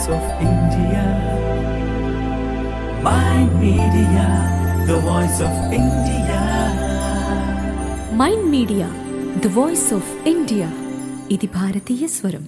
voice of India. Mind Media, the voice of India. Mind media the voice of India ఇది భారతీయ స్వరం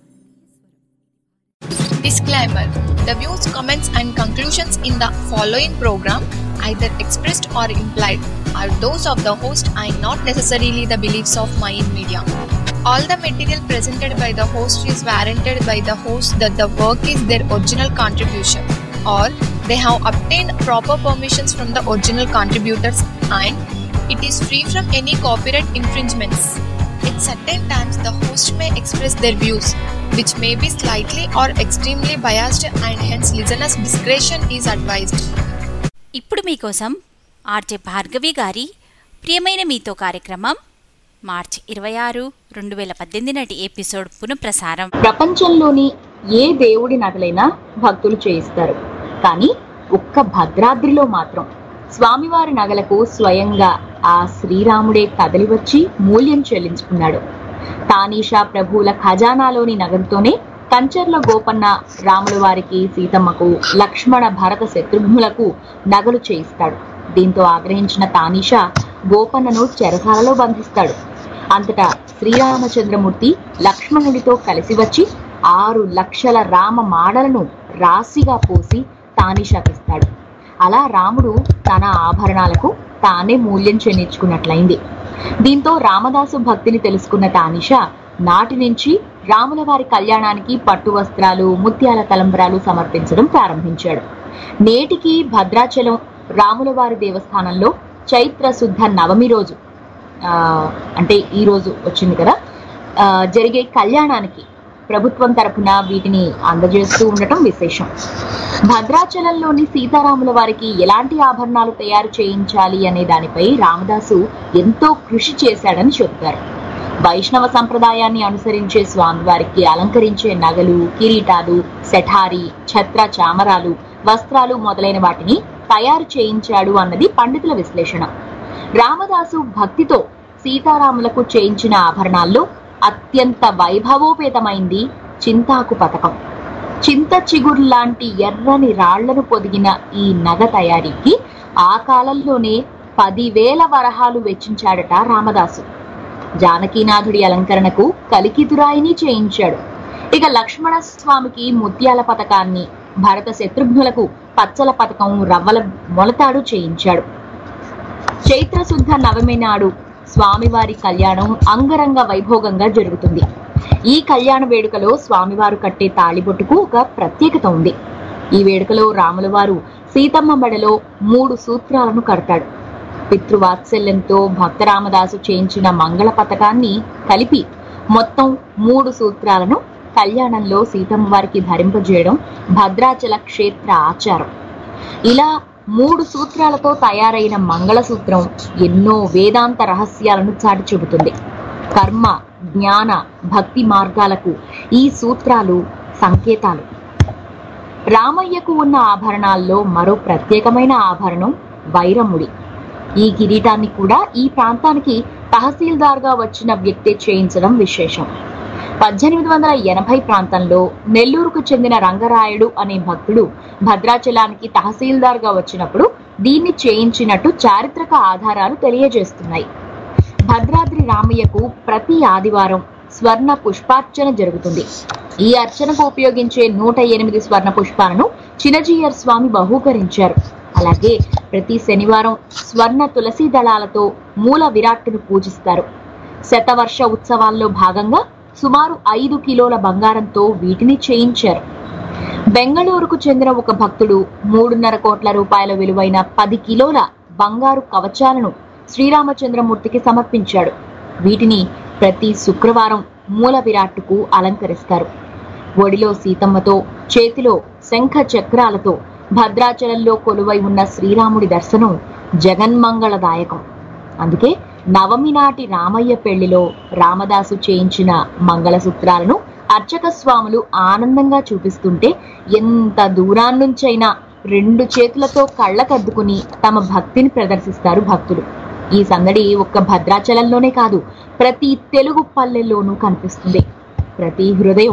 Disclaimer The views, comments, and conclusions in the following program, either expressed or implied, are those of the host and not necessarily the beliefs of Mayan Media. All the material presented by the host is warranted by the host that the work is their original contribution or they have obtained proper permissions from the original contributors and it is free from any copyright infringements. At certain times, the host may express their views, which may be slightly or extremely biased, and hence listeners' discretion is advised. ఇప్పుడు మీకోసం RJ Bhargavi గారి ప్రియమైన మీతో కార్యక్రమం మార్చి ఇరవై ఆరు రెండు వేల పద్దెనిమిది నాటి ఎపిసోడ్ పునఃప్రసారం ప్రపంచంలోని ఏ దేవుడి నగలైనా భక్తులు చేయిస్తారు కానీ ఒక్క భద్రాద్రిలో మాత్రం స్వామివారి నగలకు స్వయంగా ఆ శ్రీరాముడే కదలి వచ్చి మూల్యం చెల్లించుకున్నాడు తానీషా ప్రభువుల ఖజానాలోని నగదుతోనే కంచర్ల గోపన్న రాముల వారికి సీతమ్మకు లక్ష్మణ భరత శత్రుఘ్నులకు నగలు చేయిస్తాడు దీంతో ఆగ్రహించిన తానీషా గోపన్నను చెరసాలలో బంధిస్తాడు అంతటా శ్రీరామచంద్రమూర్తి లక్ష్మణుడితో కలిసి వచ్చి ఆరు లక్షల రామ మాడలను రాశిగా పోసి తానిషాకిస్తాడు అలా రాముడు తన ఆభరణాలకు తానే మూల్యం చెల్లించుకున్నట్లయింది దీంతో రామదాసు భక్తిని తెలుసుకున్న తానిష నాటి నుంచి రాముల వారి కళ్యాణానికి పట్టు వస్త్రాలు ముత్యాల తలంబరాలు సమర్పించడం ప్రారంభించాడు నేటికి భద్రాచలం రాముల వారి దేవస్థానంలో చైత్ర శుద్ధ నవమి రోజు ఆ, అంటే ఈ రోజు వచ్చింది కదా ఆ, జరిగే కళ్యాణానికి ప్రభుత్వం తరపున వీటిని అందజేస్తూ ఉండటం విశేషం భద్రాచలంలోని సీతారాముల వారికి ఎలాంటి ఆభరణాలు తయారు చేయించాలి అనే దానిపై రామదాసు ఎంతో కృషి చేశాడని చెబుతారు వైష్ణవ సంప్రదాయాన్ని అనుసరించే స్వామివారికి అలంకరించే నగలు కిరీటాలు శఠారి ఛత్ర చామరాలు వస్త్రాలు మొదలైన వాటిని తయారు చేయించాడు అన్నది పండితుల విశ్లేషణ రామదాసు భక్తితో సీతారాములకు చేయించిన ఆభరణాల్లో అత్యంత వైభవోపేతమైంది చింతాకు పథకం చింత చిగుర్లాంటి ఎర్రని రాళ్లను పొదిగిన ఈ నగ తయారీకి ఆ కాలంలోనే పదివేల వరహాలు వెచ్చించాడట రామదాసు జానకీనాథుడి అలంకరణకు కలికితురాయిని చేయించాడు ఇక లక్ష్మణ స్వామికి ముత్యాల పథకాన్ని భరత శత్రుఘ్నులకు పచ్చల పథకం రవ్వల మొలతాడు చేయించాడు చైత్ర శుద్ధ నవమి నాడు స్వామివారి కళ్యాణం అంగరంగ వైభోగంగా జరుగుతుంది ఈ కళ్యాణ వేడుకలో స్వామివారు కట్టే తాళిబొట్టుకు ఒక ప్రత్యేకత ఉంది ఈ వేడుకలో రాముల వారు సీతమ్మ మెడలో మూడు సూత్రాలను కడతాడు పితృవాత్సల్యంతో భక్తరామదాసు చేయించిన మంగళ పథకాన్ని కలిపి మొత్తం మూడు సూత్రాలను కళ్యాణంలో సీతమ్మ వారికి ధరింపజేయడం భద్రాచల క్షేత్ర ఆచారం ఇలా మూడు సూత్రాలతో తయారైన మంగళసూత్రం ఎన్నో వేదాంత రహస్యాలను చాటి చెబుతుంది కర్మ జ్ఞాన భక్తి మార్గాలకు ఈ సూత్రాలు సంకేతాలు రామయ్యకు ఉన్న ఆభరణాల్లో మరో ప్రత్యేకమైన ఆభరణం వైరముడి ఈ కిరీటాన్ని కూడా ఈ ప్రాంతానికి తహసీల్దార్గా వచ్చిన వ్యక్తే చేయించడం విశేషం పద్దెనిమిది వందల ఎనభై ప్రాంతంలో నెల్లూరుకు చెందిన రంగరాయుడు అనే భక్తుడు భద్రాచలానికి తహసీల్దార్గా వచ్చినప్పుడు దీన్ని చేయించినట్టు చారిత్రక ఆధారాలు తెలియజేస్తున్నాయి భద్రాద్రి రామయ్యకు ప్రతి ఆదివారం స్వర్ణ పుష్పార్చన జరుగుతుంది ఈ అర్చనకు ఉపయోగించే నూట ఎనిమిది స్వర్ణ పుష్పాలను చినజీయర్ స్వామి బహూకరించారు అలాగే ప్రతి శనివారం స్వర్ణ తులసి దళాలతో మూల విరాట్టును పూజిస్తారు శతవర్ష ఉత్సవాల్లో భాగంగా సుమారు ఐదు కిలోల బంగారంతో వీటిని చేయించారు బెంగళూరుకు చెందిన ఒక భక్తుడు మూడున్నర కోట్ల రూపాయల విలువైన పది కిలోల బంగారు కవచాలను శ్రీరామచంద్రమూర్తికి సమర్పించాడు వీటిని ప్రతి శుక్రవారం మూల విరాట్టుకు అలంకరిస్తారు ఒడిలో సీతమ్మతో చేతిలో శంఖ చక్రాలతో భద్రాచలంలో కొలువై ఉన్న శ్రీరాముడి దర్శనం జగన్మంగళదాయకం అందుకే నవమి నాటి రామయ్య పెళ్లిలో రామదాసు చేయించిన మంగళసూత్రాలను అర్చక స్వాములు ఆనందంగా చూపిస్తుంటే ఎంత దూరాన్నుంచైనా రెండు చేతులతో కళ్ళకద్దుకుని తమ భక్తిని ప్రదర్శిస్తారు భక్తులు ఈ సందడి ఒక్క భద్రాచలంలోనే కాదు ప్రతి తెలుగు పల్లెల్లోనూ కనిపిస్తుంది ప్రతి హృదయం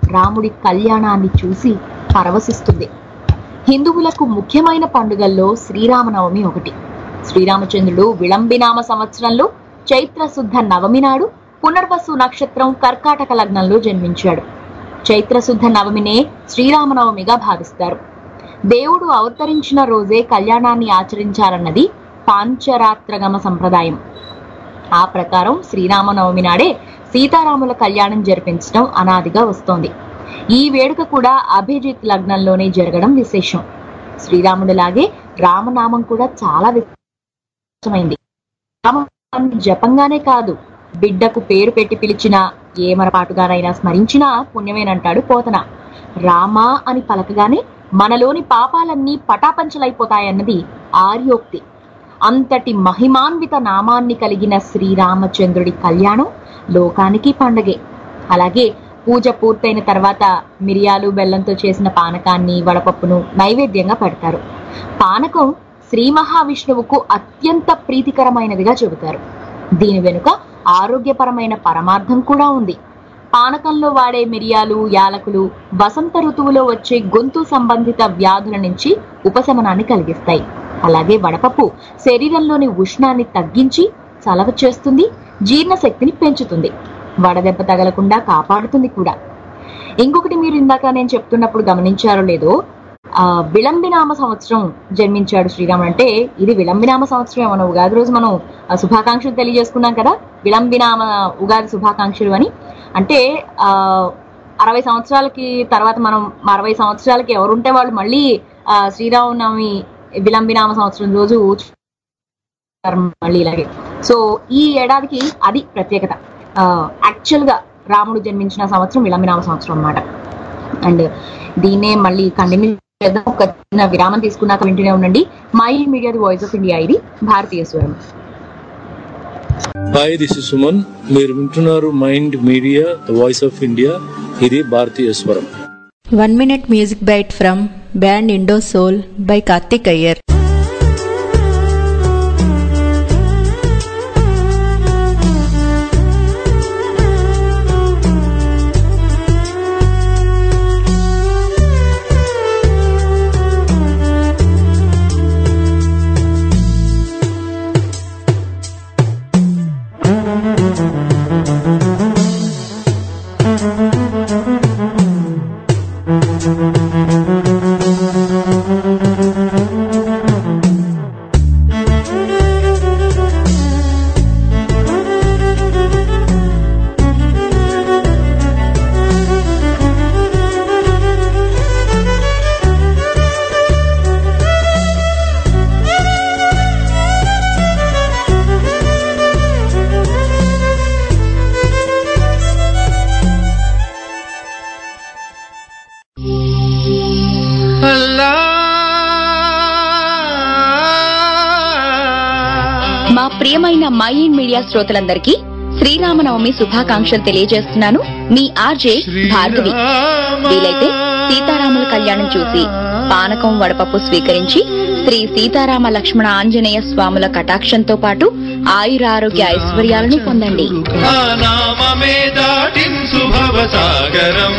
రాముడి కళ్యాణాన్ని చూసి పరవశిస్తుంది హిందువులకు ముఖ్యమైన పండుగల్లో శ్రీరామనవమి ఒకటి శ్రీరామచంద్రుడు విళంబినామ సంవత్సరంలో చైత్ర శుద్ధ నవమి నాడు పునర్వసు నక్షత్రం కర్కాటక లగ్నంలో జన్మించాడు చైత్ర శుద్ధ నవమినే శ్రీరామనవమిగా భావిస్తారు దేవుడు అవతరించిన రోజే కళ్యాణాన్ని ఆచరించారన్నది పాంచరాత్రగమ సంప్రదాయం ఆ ప్రకారం శ్రీరామనవమి నాడే సీతారాముల కళ్యాణం జరిపించడం అనాదిగా వస్తోంది ఈ వేడుక కూడా అభిజిత్ లగ్నంలోనే జరగడం విశేషం శ్రీరాముడిలాగే రామనామం కూడా చాలా విశేషమైంది రామనామాన్ని జపంగానే కాదు బిడ్డకు పేరు పెట్టి పిలిచినా ఏమరపాటుగానైనా స్మరించినా పుణ్యమేనంటాడు పోతన రామా అని పలకగానే మనలోని పాపాలన్నీ పటాపంచలైపోతాయన్నది ఆర్యోక్తి అంతటి మహిమాన్విత నామాన్ని కలిగిన శ్రీరామచంద్రుడి కళ్యాణం లోకానికి పండగే అలాగే పూజ పూర్తయిన తర్వాత మిరియాలు బెల్లంతో చేసిన పానకాన్ని వడపప్పును నైవేద్యంగా పెడతారు పానకం శ్రీ మహావిష్ణువుకు అత్యంత ప్రీతికరమైనదిగా చెబుతారు దీని వెనుక ఆరోగ్యపరమైన పరమార్థం కూడా ఉంది పానకంలో వాడే మిరియాలు యాలకులు వసంత ఋతువులో వచ్చే గొంతు సంబంధిత వ్యాధుల నుంచి ఉపశమనాన్ని కలిగిస్తాయి అలాగే వడపప్పు శరీరంలోని ఉష్ణాన్ని తగ్గించి చలవ చేస్తుంది జీర్ణశక్తిని పెంచుతుంది వడదెబ్బ తగలకుండా కాపాడుతుంది కూడా ఇంకొకటి మీరు ఇందాక నేను చెప్తున్నప్పుడు గమనించారో లేదో ఆ విళంబినామ సంవత్సరం జన్మించాడు శ్రీరాముడు అంటే ఇది విళంబినామ సంవత్సరం మన ఉగాది రోజు మనం ఆ శుభాకాంక్షలు తెలియజేసుకున్నాం కదా విళంబినామ ఉగాది శుభాకాంక్షలు అని అంటే ఆ అరవై సంవత్సరాలకి తర్వాత మనం అరవై సంవత్సరాలకి ఎవరుంటే వాళ్ళు మళ్ళీ ఆ శ్రీరామనవమి విలంబినామ సంవత్సరం రోజు మళ్ళీ ఇలాగే సో ఈ ఏడాదికి అది ప్రత్యేకత యాక్చువల్ గా రాముడు జన్మించిన సంవత్సరం విలంబినామ సంవత్సరం అన్నమాట అండ్ దీన్నే మళ్ళీ కంటిన్యూ చేద్దాం ఒక చిన్న విరామం తీసుకున్నాక వింటూనే ఉండండి My Media the voice of India ఇది భారతీయ స్వరం హాయ్ దిస్ ఇస్ సుమన్ మీరు వింటున్నారు mind media the voice of India ఇది భారతీయ స్వరం One minute music bite from band Indo Soul by Karthik Iyer. మా ప్రియమైన మై ఇన్ మీడియా శ్రోతలందరికీ శ్రీరామనవమి శుభాకాంక్షలు తెలియజేస్తున్నాను మీ ఆర్జే భార్గవి వీలైతే సీతారాముల కళ్యాణం చూసి పానకం వడపప్పు స్వీకరించి శ్రీ సీతారామ లక్ష్మణ ఆంజనేయ స్వాముల కటాక్షంతో పాటు ఆయురారోగ్య ఐశ్వర్యాలను పొందండి ఆ నామమే దాటించు భవసాగరం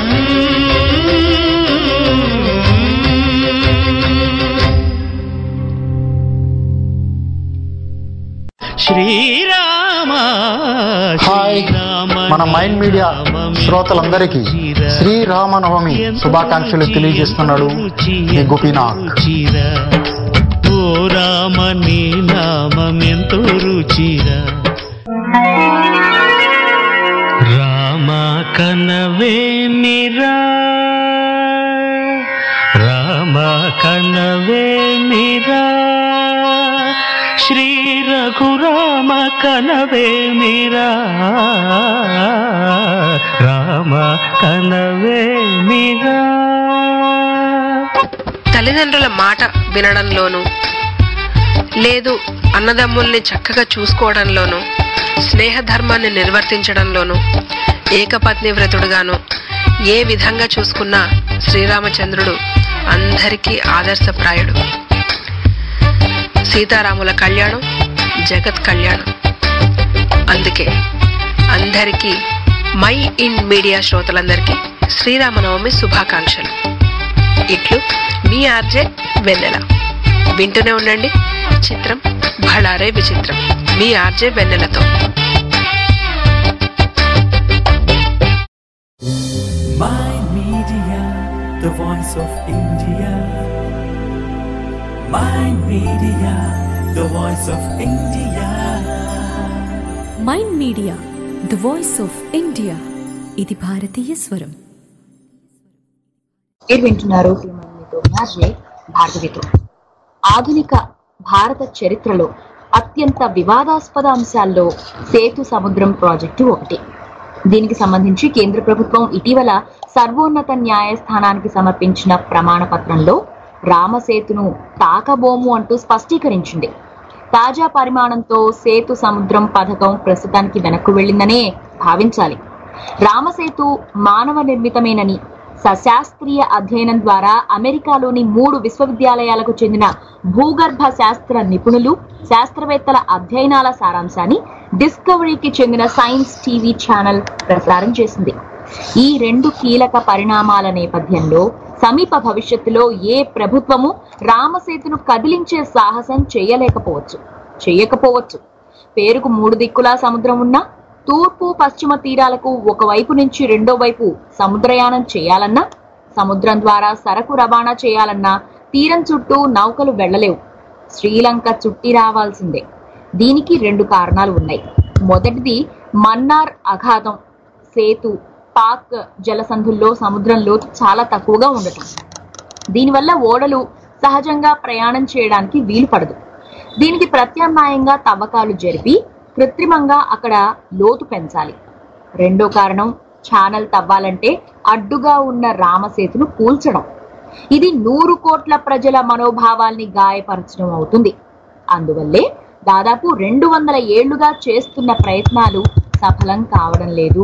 శ్రీరామ హాయ్ మన మైండ్ మీడియా శ్రోతలందరికీ శ్రీరామనవమి శుభాకాంక్షలు తెలియజేస్తున్నాడు మీ గోపీనాథ్ ఓ రామ నీ నామెంతో రుచిరా రామ కనవే నిరా రామ కనవే నిరా శ్రీ రఘురామ కనవే మీరా రామ కనవే మీరా తల్లిదండ్రుల మాట వినడంలోనూ లేదు అన్నదమ్ముల్ని చక్కగా చూసుకోవడంలోనూ స్నేహధర్మాన్ని నిర్వర్తించడంలోనూ ఏకపత్ని వ్రతుడుగాను ఏ విధంగా చూసుకున్నా శ్రీరామచంద్రుడు అందరికీ ఆదర్శప్రాయుడు సీతారాముల కళ్యాణం జగత్ కళ్యాణం అందుకే అందరికీ మై ఇన్ మీడియా శ్రోతలందరికీ శ్రీరామనవమి శుభాకాంక్షలు ఇట్లు మీ ఆర్జే వెన్నెల వింటూనే ఉండండి చిత్రం భళారే విచిత్రం మీ ఆర్జే వెన్నెలతో My Media, the voice of India. My Media, the voice of India. Mind media the voice of India ఇది భారతీయ స్వరం మీరు వింటున్నారు మీతో నాజే భార్గవితో ఆధునిక భారత చరిత్రలో అత్యంత వివాదాస్పద అంశాల్లో సేతు సముద్రం ప్రాజెక్టు ఒకటి దీనికి సంబంధించి కేంద్ర ప్రభుత్వం ఇటీవల సర్వోన్నత న్యాయస్థానానికి సమర్పించిన ప్రమాణ పత్రంలో రామసేతును తాకబోము అంటూ స్పష్టీకరించింది తాజా పరిమాణంతో సేతు సముద్రం పథకం ప్రస్తుతానికి వెనక్కు వెళ్ళిందనే భావించాలి రామసేతు మానవ నిర్మితమేనని సశాస్త్రీయ అధ్యయనం ద్వారా అమెరికాలోని మూడు విశ్వవిద్యాలయాలకు చెందిన భూగర్భ శాస్త్ర నిపుణులు శాస్త్రవేత్తల అధ్యయనాల సారాంశాన్ని డిస్కవరీకి చెందిన సైన్స్ టీవీ ఛానల్ ప్రసారం చేసింది ఈ రెండు కీలక పరిణామాల నేపథ్యంలో సమీప భవిష్యత్తులో ఏ ప్రభుత్వము రామసేతును కదిలించే సాహసం చేయలేకపోవచ్చు చేయకపోవచ్చు పేరుకు మూడు దిక్కులా సముద్రం ఉన్నా తూర్పు పశ్చిమ తీరాలకు ఒకవైపు నుంచి రెండో వైపు సముద్రయానం చేయాలన్నా సముద్రం ద్వారా సరకు రవాణా చేయాలన్నా తీరం చుట్టూ నౌకలు వెళ్లలేవు శ్రీలంక చుట్టి రావాల్సిందే దీనికి రెండు కారణాలు ఉన్నాయి మొదటిది మన్నార్ అఘాతం సేతు పాక్ జలసంధుల్లో సముద్రం లోతు చాలా తక్కువగా ఉండటం దీనివల్ల ఓడలు సహజంగా ప్రయాణం చేయడానికి వీలు పడదు దీనికి ప్రత్యామ్నాయంగా తవ్వకాలు జరిపి కృత్రిమంగా అక్కడ లోతు పెంచాలి రెండో కారణం ఛానల్ తవ్వాలంటే అడ్డుగా ఉన్న రామసేతును కూల్చడం ఇది నూరు కోట్ల ప్రజల మనోభావాల్ని గాయపరచడం అవుతుంది అందువల్లే దాదాపు రెండు వందల ఏళ్లుగా చేస్తున్న ప్రయత్నాలు సఫలం కావడం లేదు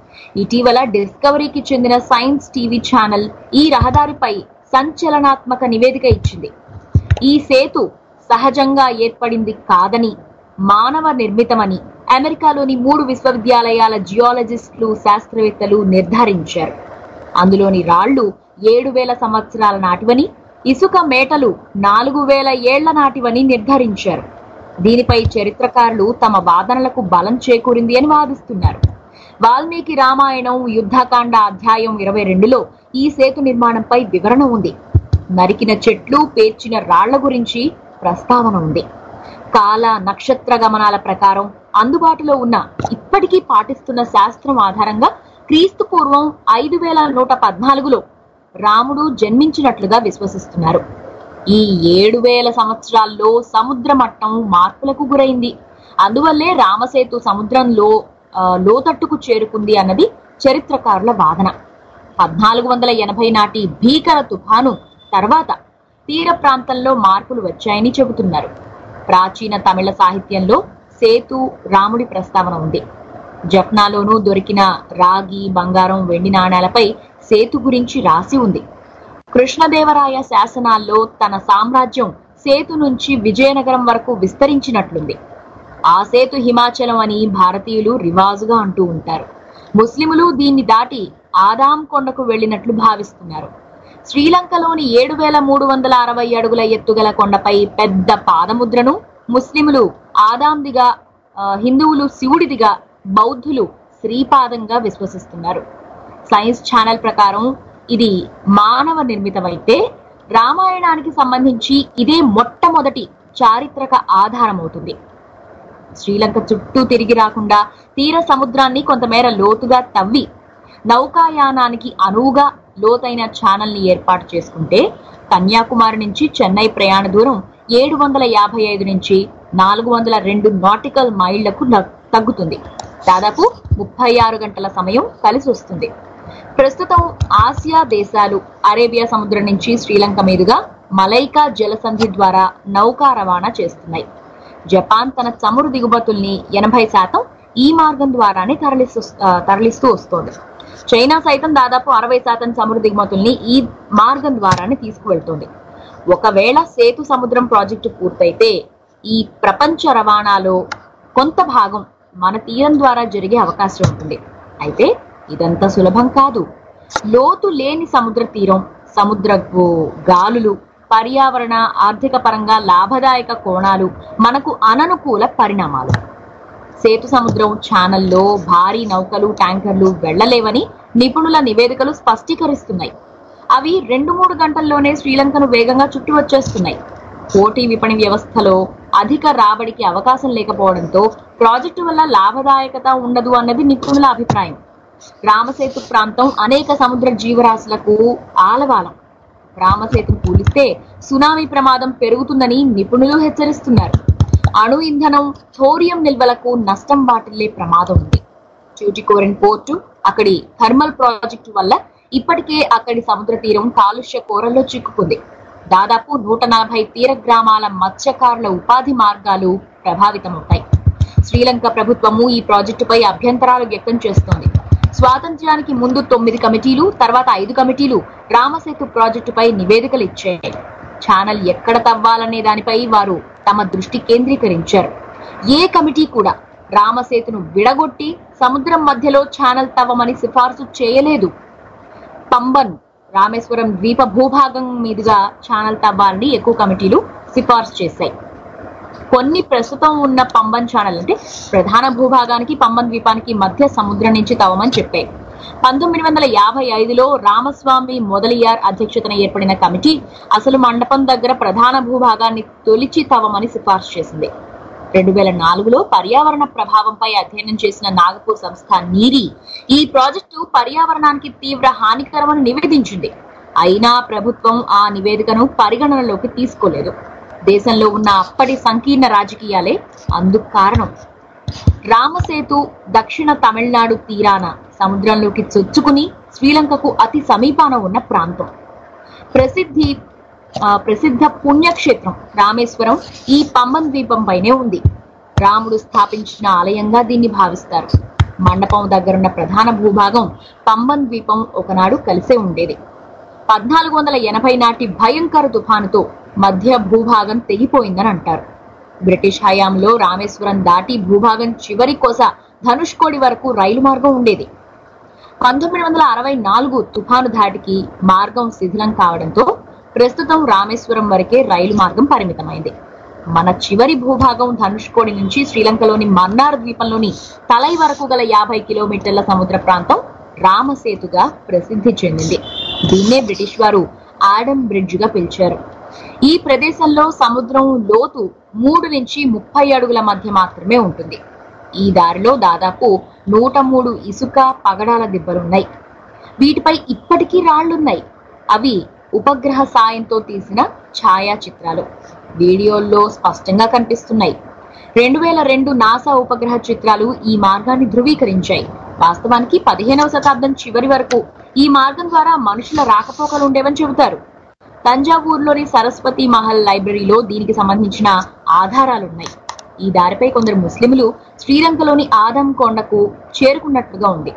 ఇటీవల డిస్కవరీకి చెందిన సైన్స్ టీవీ ఛానల్ ఈ రహదారిపై సంచలనాత్మక నివేదిక ఇచ్చింది ఈ సేతు సహజంగా ఏర్పడింది కాదని మానవ నిర్మితమని అమెరికాలోని మూడు విశ్వవిద్యాలయాల జియాలజిస్టులు శాస్త్రవేత్తలు నిర్ధారించారు అందులోని రాళ్లు ఏడు వేల సంవత్సరాల నాటివని ఇసుక మేటలు నాలుగు వేల ఏళ్ల నాటివని నిర్ధారించారు దీనిపై చరిత్రకారులు తమ వాదనలకు బలం చేకూరింది అని వాదిస్తున్నారు వాల్మీకి రామాయణం యుద్ధకాండ అధ్యాయం ఇరవై రెండులో ఈ సేతు నిర్మాణంపై వివరణ ఉంది నరికిన చెట్లు పేర్చిన రాళ్ల గురించి ప్రస్తావన ఉంది కాల నక్షత్ర గమనాల ప్రకారం అందుబాటులో ఉన్న ఇప్పటికీ పాటిస్తున్న శాస్త్రం ఆధారంగా క్రీస్తు పూర్వం ఐదు వేల నూట పద్నాలుగులో రాముడు జన్మించినట్లుగా విశ్వసిస్తున్నారు ఈ ఏడు వేల సంవత్సరాల్లో సముద్ర మట్టం మార్పులకు గురైంది అందువల్లే రామసేతు సముద్రంలో ఆ, లోతట్టుకు చేరుకుంది అన్నది చరిత్రకారుల వాదన పద్నాలుగు వందల ఎనభై నాటి భీకర తుఫాను తర్వాత తీర ప్రాంతంలో మార్పులు వచ్చాయని చెబుతున్నారు ప్రాచీన తమిళ సాహిత్యంలో సేతు రాముడి ప్రస్తావన ఉంది జప్నాలోనూ దొరికిన రాగి బంగారం వెండి నాణేలపై సేతు గురించి రాసి ఉంది కృష్ణదేవరాయ శాసనాల్లో తన సామ్రాజ్యం సేతు నుంచి విజయనగరం వరకు విస్తరించినట్లుంది ఆ సేతు హిమాచలం అని భారతీయులు రివాజుగా అంటూ ఉంటారు ముస్లిములు దీన్ని దాటి ఆదాం కొండకు వెళ్ళినట్లు భావిస్తున్నారు శ్రీలంకలోని ఏడు వేల మూడు వందల అరవై అడుగుల ఎత్తుగల కొండపై పెద్ద పాదముద్రను ముస్లిములు ఆదాందిగా ఆ, హిందువులు శివుడిదిగా బౌద్ధులు శ్రీపాదంగా విశ్వసిస్తున్నారు సైన్స్ ఛానల్ ప్రకారం ఇది మానవ నిర్మితమైతే రామాయణానికి సంబంధించి ఇదే మొట్టమొదటి చారిత్రక ఆధారం అవుతుంది శ్రీలంక చుట్టూ తిరిగి రాకుండా తీర సముద్రాన్ని కొంతమేర లోతుగా తవ్వి నౌకాయానానికి అనువుగా లోతైన ఛానల్ ని ఏర్పాటు చేసుకుంటే కన్యాకుమారి నుంచి చెన్నై ప్రయాణ దూరం ఏడు వందల యాభై ఐదు నుంచి నాలుగు వందల రెండు నాటికల్ మైళ్లకు న- తగ్గుతుంది దాదాపు ముప్పై ఆరు గంటల సమయం కలిసి వస్తుంది ప్రస్తుతం ఆసియా దేశాలు అరేబియా సముద్రం నుంచి శ్రీలంక మీదుగా మలైకా జలసంధి ద్వారా నౌకా రవాణా చేస్తున్నాయి జపాన్ తన చమురు దిగుమతుల్ని ఎనభై శాతం ఈ మార్గం ద్వారానే తరలిస్తూ ఆ, తరలిస్తూ వస్తోంది చైనా సైతం దాదాపు అరవై శాతం చమురు దిగుమతుల్ని ఈ మార్గం ద్వారానే తీసుకువెళ్తోంది ఒకవేళ సేతు సముద్రం ప్రాజెక్టు పూర్తయితే ఈ ప్రపంచ రవాణాలో కొంత భాగం మన తీరం ద్వారా జరిగే అవకాశం ఉంటుంది అయితే ఇదంత సులభం కాదు లోతు లేని సముద్ర తీరం సముద్రపు గాలులు పర్యావరణ ఆర్థిక పరంగా లాభదాయక కోణాలు మనకు అననుకూల పరిణామాలు సేతు సముద్రం ఛానల్లో భారీ నౌకలు ట్యాంకర్లు వెళ్లలేవని నిపుణుల నివేదికలు స్పష్టీకరిస్తున్నాయి అవి రెండు మూడు గంటల్లోనే శ్రీలంకను వేగంగా చుట్టి వచ్చేస్తున్నాయి పోటీ విపణి వ్యవస్థలో అధిక రాబడికి అవకాశం లేకపోవడంతో ప్రాజెక్టు వల్ల లాభదాయకత ఉండదు అన్నది నిపుణుల అభిప్రాయం రామసేతు ప్రాంతం అనేక సముద్ర జీవరాశులకు ఆలవాలం రామసేతును కూలిస్తే సునామీ ప్రమాదం పెరుగుతుందని నిపుణులు హెచ్చరిస్తున్నారు అణు ఇంధనం థోరియం నిల్వలకు నష్టం వాటిల్లే ప్రమాదం ఉంది ట్యూటికోరిన్ పోర్టు అక్కడి థర్మల్ ప్రాజెక్టు వల్ల ఇప్పటికే అక్కడి సముద్ర తీరం కాలుష్య కోరల్లో చిక్కుకుంది దాదాపు నూట నలభై తీర గ్రామాల మత్స్యకారుల ఉపాధి మార్గాలు ప్రభావితమవుతాయి శ్రీలంక ప్రభుత్వము ఈ ప్రాజెక్టుపై అభ్యంతరాలు వ్యక్తం చేస్తోంది స్వాతంత్ర్యానికి ముందు తొమ్మిది కమిటీలు తర్వాత ఐదు కమిటీలు రామసేతు ప్రాజెక్టుపై నివేదికలు ఇచ్చాయి ఛానల్ ఎక్కడ తవ్వాలనే దానిపై వారు తమ దృష్టి కేంద్రీకరించారు ఏ కమిటీ కూడా రామసేతును విడగొట్టి సముద్రం మధ్యలో ఛానల్ తవ్వమని సిఫార్సు చేయలేదు పంబన్ రామేశ్వరం ద్వీప భూభాగం మీదుగా ఛానల్ తవ్వాలని ఎక్కువ కమిటీలు సిఫార్సు చేశాయి కొన్ని ప్రస్తుతం ఉన్న పంబన్ ఛానల్ అంటే ప్రధాన భూభాగానికి పంబన్ ద్వీపానికి మధ్య సముద్రం నుంచి తవ్వమని చెప్పాయి పంతొమ్మిది వందల యాభై ఐదులో రామస్వామి మొదలియార్ అధ్యక్షతన ఏర్పడిన కమిటీ అసలు మండపం దగ్గర ప్రధాన భూభాగాన్ని తొలిచి తవ్వమని సిఫార్సు చేసింది రెండు వేల నాలుగులో పర్యావరణ ప్రభావంపై అధ్యయనం చేసిన నాగపూర్ సంస్థ నీరి ఈ ప్రాజెక్టు పర్యావరణానికి తీవ్ర హానికరమని నివేదించింది అయినా ప్రభుత్వం ఆ నివేదికను పరిగణనలోకి తీసుకోలేదు దేశంలో ఉన్న అప్పటి సంకీర్ణ రాజకీయాలే అందుకు కారణం రామసేతు దక్షిణ తమిళనాడు తీరాన సముద్రంలోకి చొచ్చుకుని శ్రీలంకకు అతి సమీపాన ఉన్న ప్రాంతం ప్రసిద్ధి ఆ, ప్రసిద్ధ పుణ్యక్షేత్రం రామేశ్వరం ఈ పంబన్ ద్వీపం పైనే ఉంది రాముడు స్థాపించిన ఆలయంగా దీన్ని భావిస్తారు మండపం దగ్గరున్న ప్రధాన భూభాగం పంబన్ ద్వీపం ఒకనాడు కలిసే ఉండేది పద్నాలుగు వందల ఎనభై నాటి భయంకర తుఫానుతో మధ్య భూభాగం తెగిపోయిందని అంటారు బ్రిటిష్ హయాంలో రామేశ్వరం దాటి భూభాగం చివరి కొస ధనుష్కోడి వరకు రైలు మార్గం ఉండేది పంతొమ్మిది వందల అరవై నాలుగు తుఫాను ధాటికి మార్గం శిథిలం కావడంతో ప్రస్తుతం రామేశ్వరం వరకే రైలు మార్గం పరిమితమైంది మన చివరి భూభాగం ధనుష్కోడి నుంచి శ్రీలంకలోని మన్నార్ ద్వీపంలోని తలై వరకు గల యాభై కిలోమీటర్ల సముద్ర ప్రాంతం రామసేతుగా ప్రసిద్ధి చెందింది దీన్నే బ్రిటిష్ వారు ఆడమ్ బ్రిడ్జ్ గా పిలిచారు ఈ ప్రదేశంలో సముద్రం లోతు మూడు నుంచి ముప్పై అడుగుల మధ్య మాత్రమే ఉంటుంది ఈ దారిలో దాదాపు నూట మూడు ఇసుక పగడాల దిబ్బలున్నాయి వీటిపై ఇప్పటికీ రాళ్లున్నాయి అవి ఉపగ్రహ సాయంతో తీసిన ఛాయాచిత్రాలు వీడియోల్లో స్పష్టంగా కనిపిస్తున్నాయి రెండు వేల రెండు నాసా ఉపగ్రహ చిత్రాలు ఈ మార్గాన్ని ధృవీకరించాయి వాస్తవానికి పదిహేనవ శతాబ్దం చివరి వరకు ఈ మార్గం ద్వారా మనుషుల రాకపోకలు ఉండేవని చెబుతారు తంజావూరులోని సరస్వతి మహల్ లైబ్రరీలో దీనికి సంబంధించిన ఆధారాలున్నాయి ఈ దారిపై కొందరు ముస్లింలు శ్రీలంకలోని ఆదం కొండకు చేరుకున్నట్లుగా ఉంది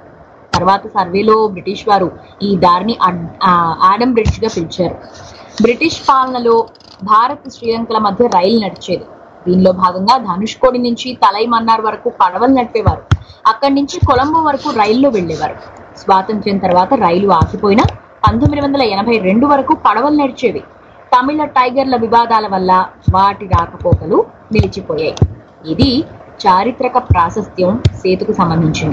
తర్వాత సర్వేలో బ్రిటిష్ వారు ఈ దారిని అడ్- ఆ, ఆడమ్ బ్రిడ్జ్ గా పిలిచారు బ్రిటిష్ పాలనలో భారత్ శ్రీలంకల మధ్య రైలు నడిచేది దీనిలో భాగంగా ధనుష్కోడి నుంచి తలైమన్నార్ వరకు పడవలు నడిపేవారు అక్కడి నుంచి కొలంబో వరకు రైల్లో వెళ్లేవారు స్వాతంత్ర్యం తర్వాత రైలు ఆగిపోయినా పంతొమ్మిది వందల ఎనభై రెండు వరకు పడవలు నడిచేవి తమిళ టైగర్ల వివాదాల వల్ల వాటి రాకపోకలు నిలిచిపోయాయి ఇది చారిత్రక ప్రాశస్త్యం సేతుకు సంబంధించింది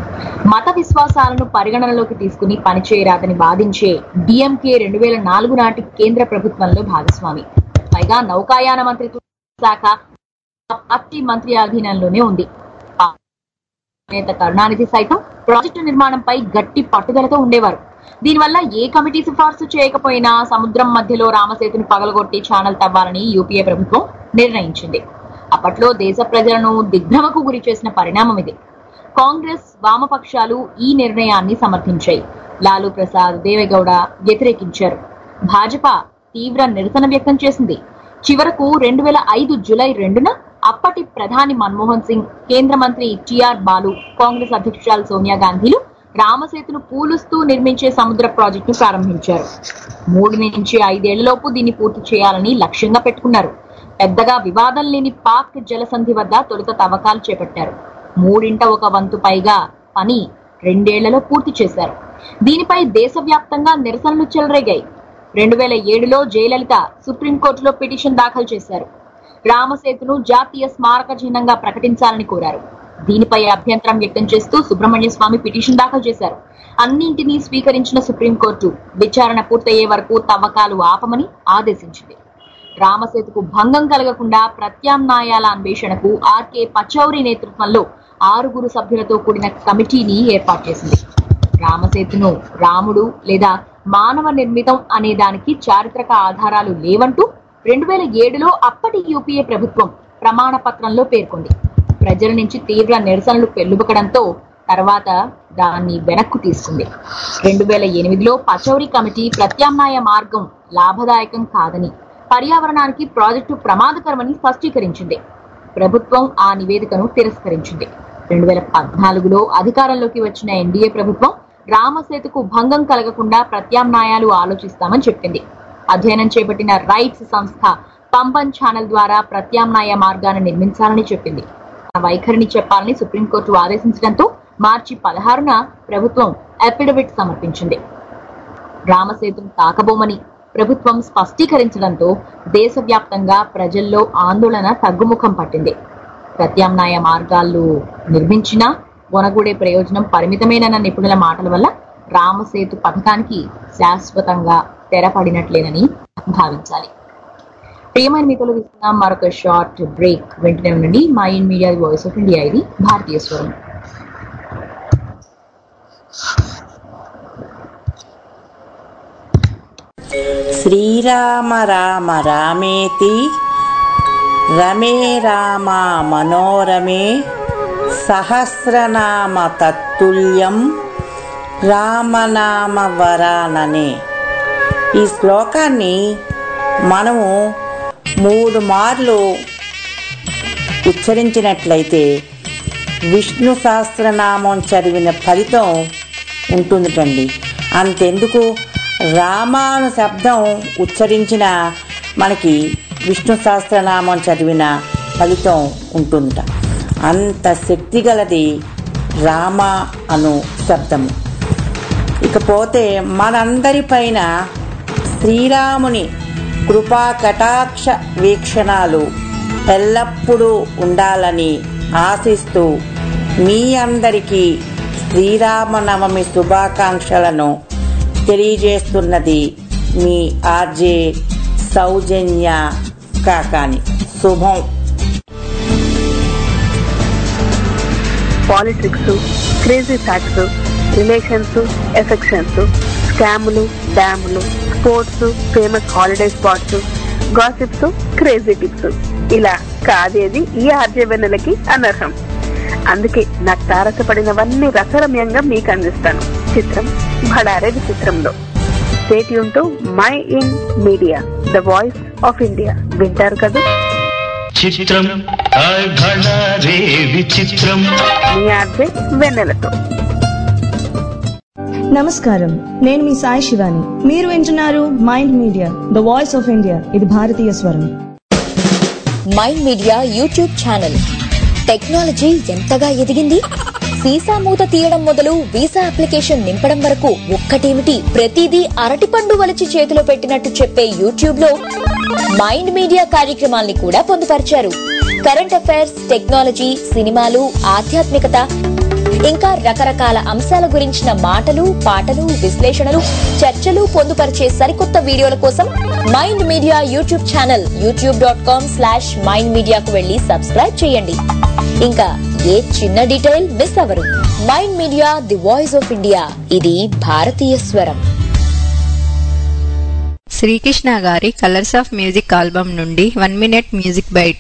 మత విశ్వాసాలను పరిగణనలోకి తీసుకుని పనిచేయరాదని వాదించే డిఎంకే రెండు వేల నాలుగు నాటి కేంద్ర ప్రభుత్వంలో భాగస్వామి పైగా నౌకాయాన మంత్రిత్వ శాఖ ఆ పార్టీ మంత్రి అధీనంలోనే ఉంది ఆ నేత కరుణానిధి సైతం ప్రాజెక్టు నిర్మాణంపై గట్టి పట్టుదలతో ఉండేవారు దీనివల్ల ఏ కమిటీ సిఫార్సు చేయకపోయినా సముద్రం మధ్యలో రామసేతును పగలగొట్టి ఛానల్ తవ్వాలని యూపీఏ ప్రభుత్వం నిర్ణయించింది అప్పట్లో దేశ ప్రజలను దిగ్భ్రమకు గురి చేసిన పరిణామం ఇది కాంగ్రెస్ వామపక్షాలు ఈ నిర్ణయాన్ని సమర్థించాయి లాలూ ప్రసాద్ దేవేగౌడ వ్యతిరేకించారు భాజపా తీవ్ర నిరసన వ్యక్తం చేసింది చివరకు రెండు వేల ఐదు జులై రెండున అప్పటి ప్రధాని మన్మోహన్ సింగ్ కేంద్ర మంత్రి టిఆర్ బాలు కాంగ్రెస్ అధ్యక్షురాలు సోనియా గాంధీలు రామసేతును పూలుస్తూ నిర్మించే సముద్ర ప్రాజెక్టును ప్రారంభించారు మూడు నుంచి ఐదేళ్లలోపు దీన్ని పూర్తి చేయాలని లక్ష్యంగా పెట్టుకున్నారు పెద్దగా వివాదం లేని పాక్ జలసంధి వద్ద తొలుత తవ్వకాలు చేపట్టారు మూడింట ఒక వంతు పైగా పని రెండేళ్లలో పూర్తి చేశారు దీనిపై దేశవ్యాప్తంగా నిరసనలు చెలరేగాయి రెండు వేల ఏడులో జయలలిత సుప్రీంకోర్టులో పిటిషన్ దాఖలు చేశారు రామసేతును జాతీయ స్మారక చిహ్నంగా ప్రకటించాలని కోరారు దీనిపై అభ్యంతరం వ్యక్తం చేస్తూ సుబ్రహ్మణ్య స్వామి పిటిషన్ దాఖలు చేశారు అన్నింటినీ స్వీకరించిన సుప్రీంకోర్టు విచారణ పూర్తయ్యే వరకు తవ్వకాలు ఆపమని ఆదేశించింది రామసేతుకు భంగం కలగకుండా ప్రత్యామ్నాయాల అన్వేషణకు ఆర్కే పచౌరి నేతృత్వంలో ఆరుగురు సభ్యులతో కూడిన కమిటీని ఏర్పాటు చేసింది రామసేతును రాముడు లేదా మానవ నిర్మితం అనే దానికి చారిత్రక ఆధారాలు లేవంటూ రెండు వేల ఏడులో అప్పటి యూపీఏ ప్రభుత్వం ప్రమాణ పత్రంలో పేర్కొంది ప్రజల నుంచి తీవ్ర నిరసనలు పెల్లుబకడంతో తర్వాత దాన్ని వెనక్కు తీసుకుంది రెండు వేల ఎనిమిదిలో పచౌరి కమిటీ ప్రత్యామ్నాయ మార్గం లాభదాయకం కాదని పర్యావరణానికి ప్రాజెక్టు ప్రమాదకరమని స్పష్టీకరించింది ప్రభుత్వం ఆ నివేదికను తిరస్కరించింది రెండు వేల పద్నాలుగులో అధికారంలోకి వచ్చిన ఎన్డీఏ ప్రభుత్వం రామసేతుకు భంగం కలగకుండా ప్రత్యామ్నాయాలు ఆలోచిస్తామని చెప్పింది అధ్యయనం చేపట్టిన రైట్స్ సంస్థ పంపన్ ఛానల్ ద్వారా ప్రత్యామ్నాయ మార్గాన్ని నిర్మించాలని చెప్పింది తన వైఖరిని చెప్పాలని సుప్రీంకోర్టు ఆదేశించడంతో మార్చి పదహారున ప్రభుత్వం అఫిడవిట్ సమర్పించింది రామసేతును తాకబోమని ప్రభుత్వం స్పష్టీకరించడంతో దేశవ్యాప్తంగా ప్రజల్లో ఆందోళన తగ్గుముఖం పట్టింది ప్రత్యామ్నాయ మార్గాలు నిర్మించినా వనగూడే ప్రయోజనం పరిమితమేనన్న నిపుణుల మాటల వల్ల రామసేతు పథకానికి శాశ్వతంగా తెరపడినట్లేనని భావించాలి ప్రియమైన మీతో తీసుకున్న మరొక షార్ట్ బ్రేక్ వెంటనే ఉండండి మా in Media voice of India ఇది భారతీయ స్వరం శ్రీరామ రామ రామేతి రమే రామ మనోరమే సహస్రనామ తత్తుల్యం రామనామ వరాననే ఈ శ్లోకాన్ని మనము మూడు మార్లు ఉచ్చరించినట్లయితే విష్ణు సహస్రనామం చదివిన ఫలితం ఉంటుందిటండి అంతెందుకు రామాను శబ్దం ఉచ్చరించిన మనకి విష్ణు సహస్రనామం చదివిన ఫలితం ఉంటుందట అంత శక్తి గలది రామ అను శబ్దము ఇకపోతే మనందరిపైన శ్రీరాముని కృపా కటాక్ష వీక్షణాలు ఎల్లప్పుడూ ఉండాలని ఆశిస్తూ మీ అందరికీ శ్రీరామనవమి శుభాకాంక్షలను తెలియజేస్తున్నది మీ ఆర్జే సౌజన్య కాకాని శుభం politics crazy facts relations affections స్కాములు డ్యాములు sports famous holiday spots gossips crazy tips ఇలా కాదేది ఈ ఆర్జే వెన్నెలకి అనర్హం అందుకే నాకు తారసపడినవన్నీ రసరమ్యంగా మీకు అందిస్తాను చిత్రం భడారే విచిత్రంలో state to My in Media the voice of India వింటారు కదా చిత్రం హాయ్ భళా రే విచిత్రం మీ ఆర్జే వెన్నెలతో నమస్కారం నేను మీ సాయి శివాని మీరు వింటున్నారు mind media the voice of India ఇది భారతీయ స్వరం Mind Media YouTube channel technology ఎంతగా ఎదిగింది వీసా మూత తీయడం మొదలు వీసా అప్లికేషన్ నింపడం వరకు ఒక్కటేమిటి ప్రతిదీ అరటిపండు వలిచి చేతిలో పెట్టినట్టు చెప్పే యూట్యూబ్ లో మైండ్ మీడియా కార్యక్రమాల్ని కూడా పొందుపరిచారు కరెంట్ అఫైర్స్ టెక్నాలజీ సినిమాలు ఆధ్యాత్మికత ఇంకా రకరకాల అంశాల గురించిన మాటలు పాటలు విశ్లేషణలు చర్చలు పొందుపరిచే సరికొత్త వీడియోల కోసం Mind Media YouTube channel YouTube dot com slash mind మీడియాకు వెళ్లి సబ్స్క్రైబ్ చేయండి ఇంకా ఏ చిన్న డీటెయిల్ మిస్ అవరు Mind Media the voice of India ఇది భారతీయ స్వరం శ్రీకృష్ణ గారి కలర్స్ ఆఫ్ మ్యూజిక్ ఆల్బమ్ నుండి వన్ మినిట్ మ్యూజిక్ బైట్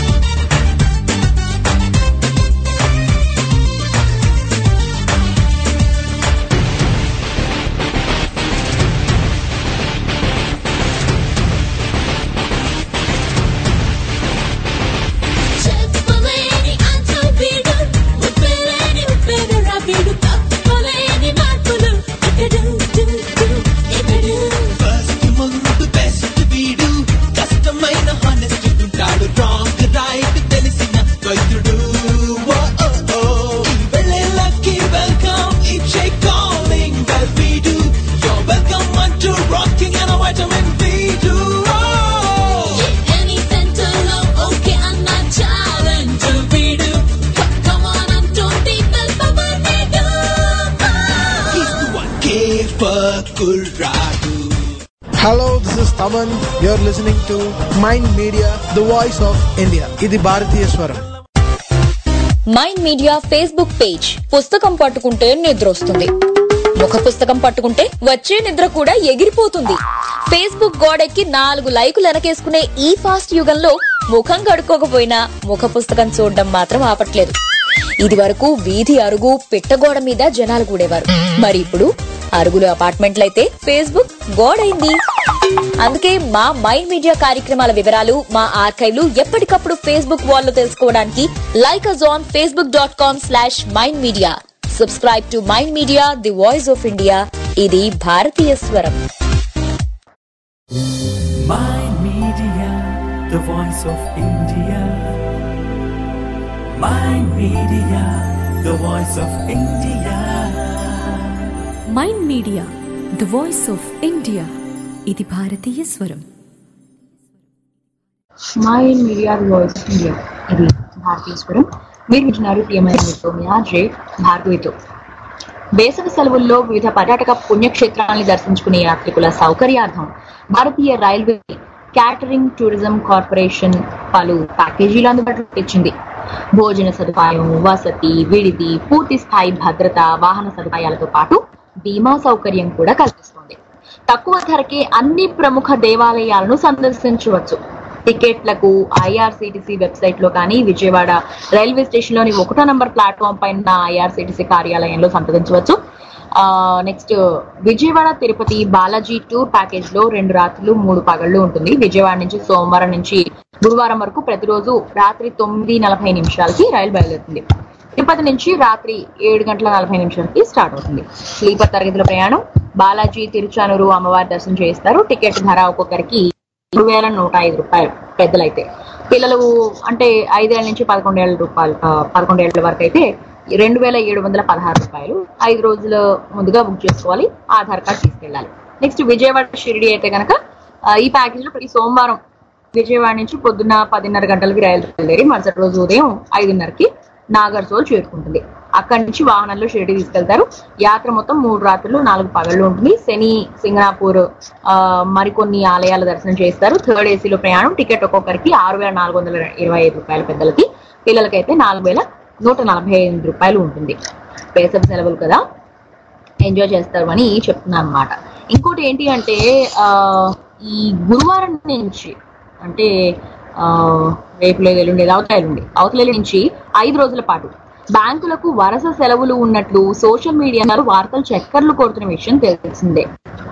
చెప్పలేని అంతవీడు ఉప్పెలేని ఉప్పెన రవిడు తప్పలేని మార్పులు ఇకడు డు, డు, ఇకడు ఫస్ట్ ముందు బెస్ట్ వీడు కష్టమైన హానెస్ట్ ఉంటాడు wrong Hello, this is Taman. You're listening to Mind Media, the voice of India. ఇది భారతీయ స్వరం మైండ్ మీడియా ఫేస్బుక్ పేజ్ పుస్తకం పట్టుకుంటే నిద్ర వస్తుంది ముఖ పుస్తకం పట్టుకుంటే వచ్చే నిద్ర కూడా ఎగిరిపోతుంది ఫేస్బుక్ గోడెక్కి నాలుగు లైకులు వెనకేసుకునే ఈ ఫాస్ట్ యుగంలో ముఖం కడుక్కోకపోయినా ముఖ పుస్తకం చూడడం మాత్రం ఆపట్లేదు ఇది వరకు వీధి అరుగు పిట్టగోడ మీద జనాలు కూడేవారు మరి ఇప్పుడు అరుగులు అపార్ట్మెంట్లయితే ఫేస్బుక్ గోడైంది అందుకే మా మైండ్ మీడియా కార్యక్రమాల వివరాలు మా ఆర్కైవ్లు ఎప్పటికప్పుడు ఫేస్బుక్ వాల్లో తెలుసుకోవడానికి like us on Facebook dot com slash mind media subscribe to Mind Media the voice of India ఇది భారతీయ స్వరం Mind Media, the voice of India. Mind Media, the voice of India. Mind media the voice of India ఇది భారతీయ స్వరం Mind media voice India ఇది భారతీయ స్వరం మీరు వింటున్నారు ప్రియమైన మీతో మీ ఆర్జే భార్గవితో వేసవి సెలవుల్లో వివిధ పర్యాటక పుణ్యక్షేత్రాలను దర్శించుకునే యాత్రికుల సౌకర్యార్థం భారతీయ రైల్వే క్యాటరింగ్ టూరిజం కార్పొరేషన్ పలు ప్యాకేజీలు అందుబాటులోకి తెచ్చింది భోజన సదుపాయం వసతి విడిది పూర్తి స్థాయి భద్రత వాహన సదుపాయాలతో పాటు బీమా సౌకర్యం కూడా కల్పిస్తుంది తక్కువ ధరకే అన్ని ప్రముఖ దేవాలయాలను సందర్శించవచ్చు టికెట్లకు ఐఆర్సిటిసి వెబ్సైట్ లో కానీ విజయవాడ రైల్వే స్టేషన్ లోని ఒకటో నంబర్ ప్లాట్ఫామ్ పైన ఐఆర్సిటిసి కార్యాలయంలో సంప్రదించవచ్చు next Vijayawada Tirupati Balaji tour package లో రెండు రాత్రులు మూడు పగళ్ళు ఉంటుంది విజయవాడ నుంచి సోమవారం నుంచి గురువారం వరకు ప్రతిరోజు రాత్రి తొమ్మిది నలభై నిమిషాలకి రైలు బయలుదేరుతుంది తిరుపతి నుంచి రాత్రి ఏడు గంటల నలభై నిమిషాలకి స్టార్ట్ అవుతుంది స్లీపర్ తరగతిలో ప్రయాణం బాలాజీ తిరుచానూరు అమ్మవారి దర్శనం చేస్తారు టికెట్ ధర ఒక్కొక్కరికి మూడు వేల నూట ఐదు రూపాయలు పెద్దలైతే పిల్లలు అంటే ఐదేళ్ల నుంచి పదకొండేళ్ల రూపాయలు ఆ, పదకొండేళ్ల వరకు అయితే రెండు వేల ఏడు వందల పదహారు రూపాయలు ఐదు రోజుల ముందుగా బుక్ చేసుకోవాలి ఆధార్ కార్డ్ తీసుకెళ్ళాలి నెక్స్ట్ విజయవాడ షిరిడి అయితే కనుక ఈ ప్యాకేజ్ లో ప్రతి సోమవారం విజయవాడ నుంచి పొద్దున్న పదిన్నర గంటలకి రైలు బయలుదేరి మరుసటి రోజు ఉదయం ఐదున్నరకి నాగర్సోల్ చేరుకుంటుంది అక్కడి నుంచి వాహనంలో షిరిడి తీసుకెళ్తారు యాత్ర మొత్తం మూడు రాత్రులు నాలుగు పగళ్ళు ఉంటుంది శని సింగనాపూర్ ఆ, మరికొన్ని ఆలయాల దర్శనం చేస్తారు థర్డ్ ఏసీలో ప్రయాణం టికెట్ ఒక్కొక్కరికి ఆరు వేల నాలుగు వందల ఇరవై ఐదు రూపాయల పెద్దలకి పిల్లలకైతే నాలుగు వేల నూట నలభై ఐదు రూపాయలు ఉంటుంది వేసవి సెలవులు కదా ఎంజాయ్ చేస్తారు అని చెప్తున్నాను అనమాట ఇంకోటి ఏంటి అంటే ఆ, ఈ గురువారం నుంచి అంటే ఆ, రేపు లేదు ఎల్లుండి అవతల ఎల్లుండి అవతల ఎల్లుండి నుంచి ఐదు రోజుల పాటు బ్యాంకులకు వరుస సెలవులు ఉన్నట్లు సోషల్ మీడియాలో వార్తలు చక్కర్లు కొడుతున్న విషయం తెలిసిందే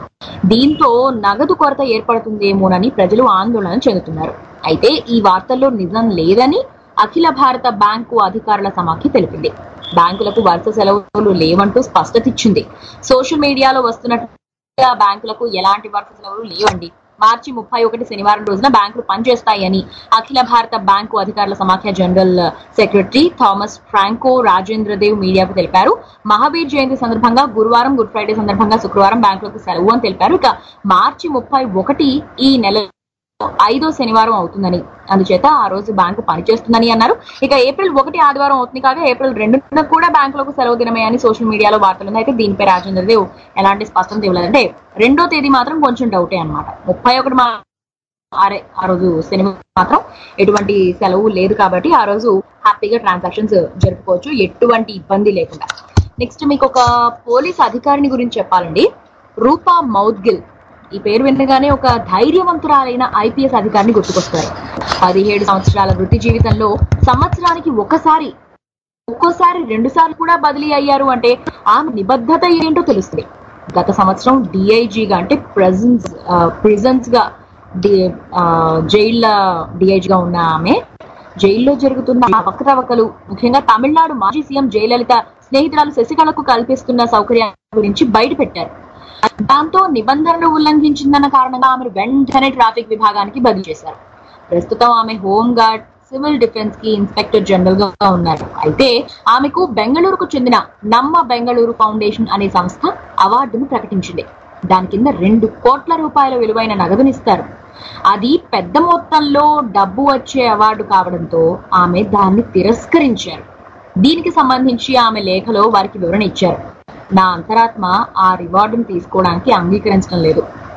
దీంతో నగదు కొరత ఏర్పడుతుందేమోనని ప్రజలు ఆందోళన చెందుతున్నారు అయితే ఈ వార్తల్లో నిజం లేదని అఖిల భారత బ్యాంకు అధికారుల సమాఖ్య తెలిపింది బ్యాంకులకు వరుస సెలవులు లేవంటూ స్పష్టత ఇచ్చింది సోషల్ మీడియాలో వస్తున్నట్టుగా బ్యాంకులకు ఎలాంటి వరుస సెలవులు లేవండి మార్చి ముప్పై ఒకటి శనివారం రోజున బ్యాంకులు పనిచేస్తాయని అఖిల భారత బ్యాంకు అధికారుల సమాఖ్య జనరల్ సెక్రటరీ థామస్ ఫ్రాంకో రాజేంద్ర దేవ్ మీడియాకు తెలిపారు మహావీర్ జయంతి సందర్భంగా గురువారం గుడ్ ఫ్రైడే సందర్భంగా శుక్రవారం బ్యాంకులకు సెలవు అని తెలిపారు ఇక మార్చి ముప్పై ఒకటి ఈ నెల ఐదో శనివారం అవుతుందని అందుచేత ఆ రోజు బ్యాంకు పనిచేస్తుందని అన్నారు ఇక ఏప్రిల్ ఒకటి ఆదివారం అవుతుంది కాగా ఏప్రిల్ రెండున కూడా బ్యాంకులకు సెలవు దినమే అని సోషల్ మీడియాలో వార్తలు ఉన్నాయి అయితే దీనిపై రాజేంద్ర దేవ్ ఎలాంటి స్పష్టత ఇవ్వలేదంటే రెండో తేదీ మాత్రం కొంచెం డౌటే అన్నమాట ముప్పై ఒకటి మా అరే ఆ రోజు శనివారం మాత్రం ఎటువంటి సెలవు లేదు కాబట్టి ఆ రోజు హ్యాపీగా ట్రాన్సాక్షన్స్ జరుపుకోవచ్చు ఎటువంటి ఇబ్బంది లేకుండా నెక్స్ట్ మీకు ఒక పోలీస్ అధికారిని గురించి చెప్పాలండి రూపా మౌద్గిల్ ఈ పేరు వినగానే ఒక ధైర్యవంతురాలైన ఐపీఎస్ అధికారిని గుర్తుకొస్తారు పదిహేడు సంవత్సరాల వృత్తి జీవితంలో సంవత్సరానికి ఒకసారి ఒక్కోసారి రెండు సార్లు కూడా బదిలీ అయ్యారు అంటే ఆమె నిబద్ధత ఏంటో తెలుస్తుంది గత సంవత్సరం డిఐజీగా అంటే ప్రెజెన్స్ ప్రిజన్స్ గా డి- ఆ, జైళ్ళ డిఐజీగా ఉన్న ఆమె జైల్లో జరుగుతున్న అవకతవకలు ముఖ్యంగా తమిళనాడు మాజీ సీఎం జయలలిత స్నేహితురాలు శశికళకు కల్పిస్తున్న సౌకర్యాల గురించి బయట పెట్టారు దాంతో నిబంధనలు ఉల్లంఘించిందన్న కారణంగా ఆమె వెంటనే ట్రాఫిక్ విభాగానికి బదిలీ చేశారు ప్రస్తుతం ఆమె హోమ్ గార్డ్ సివిల్ డిఫెన్స్ కి ఇన్స్పెక్టర్ జనరల్ గా ఉన్నారు అయితే ఆమెకు బెంగళూరుకు చెందిన నమ్మ బెంగళూరు ఫౌండేషన్ అనే సంస్థ అవార్డును ప్రకటించింది దాని కింద రెండు కోట్ల రూపాయల విలువైన నగదునిస్తారు అది పెద్ద మొత్తంలో డబ్బు వచ్చే అవార్డు కావడంతో ఆమె దాన్ని తిరస్కరించారు దీనికి సంబంధించి ఆమె లేఖలో వారికి వివరణ ఇచ్చారు నా అంతరాత్మ ఆ రివార్డును తీసుకోవడానికి అంగీకరించడం లేదు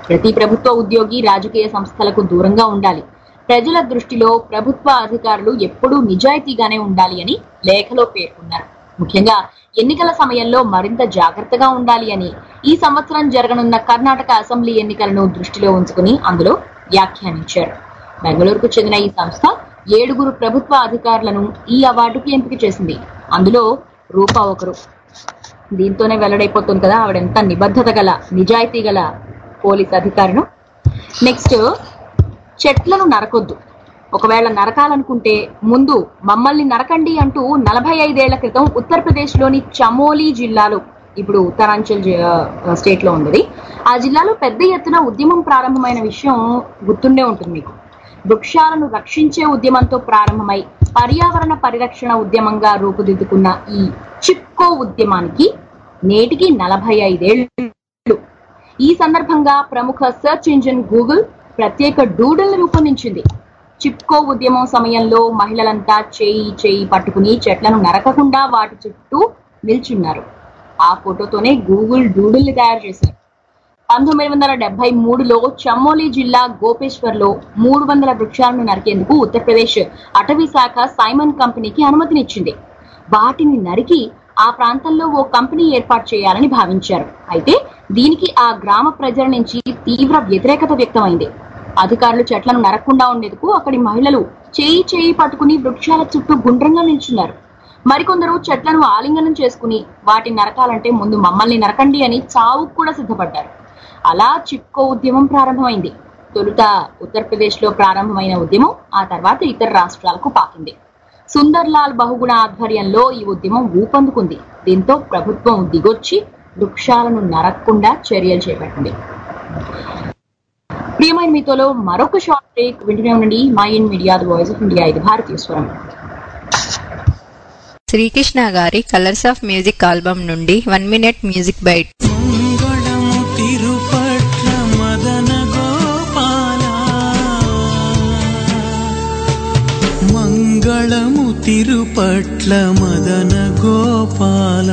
ప్రతి ప్రభుత్వ ఉద్యోగి రాజకీయ సంస్థలకు దూరంగా ఉండాలి ప్రజల దృష్టిలో ప్రభుత్వ అధికారులు ఎప్పుడూ నిజాయితీగానే ఉండాలి అని లేఖలో పేర్కొన్నారు ముఖ్యంగా ఎన్నికల సమయంలో మరింత జాగ్రత్తగా ఉండాలి అని ఈ సంవత్సరం జరగనున్న కర్ణాటక అసెంబ్లీ ఎన్నికలను దృష్టిలో ఉంచుకుని అందులో వ్యాఖ్యానించారు బెంగళూరుకు చెందిన ఈ సంస్థ ఏడుగురు ప్రభుత్వ అధికారులను ఈ అవార్డుకి ఎంపిక చేసింది అందులో రూపా ఒకరు దీంతోనే వెల్లడైపోతుంది కదా ఆవిడ ఎంత నిబద్ధత గల నిజాయితీ గల పోలీస్ అధికారిను నెక్స్ట్ చెట్లను నరకొద్దు ఒకవేళ నరకాలనుకుంటే ముందు మమ్మల్ని నరకండి అంటూ నలభై ఐదేళ్ల క్రితం ఉత్తరప్రదేశ్లోని చమోలీ జిల్లాలో ఇప్పుడు ఉత్తరాంచల్ జి- ఆ, స్టేట్ లో ఉంది ఆ జిల్లాలో పెద్ద ఎత్తున ఉద్యమం ప్రారంభమైన విషయం గుర్తుండే ఉంటుంది మీకు వృక్షాలను రక్షించే ఉద్యమంతో ప్రారంభమై పర్యావరణ పరిరక్షణ ఉద్యమంగా రూపుదిద్దుకున్న ఈ చిప్కో ఉద్యమానికి నేటికి నలభై ఐదేళ్లు ఈ సందర్భంగా ప్రముఖ సెర్చ్ ఇంజిన్ గూగుల్ ప్రత్యేక డూడల్ రూపొందించింది చిప్కో ఉద్యమం సమయంలో మహిళలంతా చేయి చేయి పట్టుకుని చెట్లను నరకకుండా వాటి చుట్టూ నిల్చున్నారు ఆ ఫోటోతోనే గూగుల్ డూడుల్ ని తయారు చేశారు పంతొమ్మిది వందల డెబ్బై మూడులో చమోలి జిల్లా గోపేశ్వర్లో మూడు వందల వృక్షాలను నరికేందుకు ఉత్తరప్రదేశ్ అటవీ శాఖ సైమన్ కంపెనీకి అనుమతినిచ్చింది వాటిని నరికి ఆ ప్రాంతంలో ఓ కంపెనీ ఏర్పాటు చేయాలని భావించారు అయితే దీనికి ఆ గ్రామ ప్రజల నుంచి తీవ్ర వ్యతిరేకత వ్యక్తమైంది అధికారులు చెట్లను నరకకుండా ఉండేందుకు అక్కడి మహిళలు చేయి చేయి పట్టుకుని వృక్షాల చుట్టూ గుండ్రంగా నిల్చున్నారు మరికొందరు చెట్లను ఆలింగనం చేసుకుని వాటిని నరకాలంటే ముందు మమ్మల్ని నరకండి అని చావుకు కూడా సిద్ధపడ్డారు అలా చిప్కో ఉద్యమం ప్రారంభమైంది తొలుత ఉత్తరప్రదేశ్ లో ప్రారంభమైన ఉద్యమం ఆ తర్వాత ఇతర రాష్ట్రాలకు పాకింది సుందర్లాల్ బహుగుణ ఆధ్వర్యంలో ఈ ఉద్యమం ఊపందుకుంది దీంతో ప్రభుత్వం దిగొచ్చి వృక్షాలను నరక్కుండా చర్యలు చేపట్టింది ప్రియమైన మీతోలో మరొక షార్ట్ బ్రేక్ వింటూనే ఉండండి my in media the voice of India ఇది భారతీయ స్వరం శ్రీకృష్ణ గారి కలర్స్ ఆఫ్ మ్యూజిక్ ఆల్బమ్ నుండి వన్ మినిట్ మ్యూజిక్ బైట్ తిరుపట్ల మదన గోపాల మంగళము తిరుపట్ల మదన గోపాల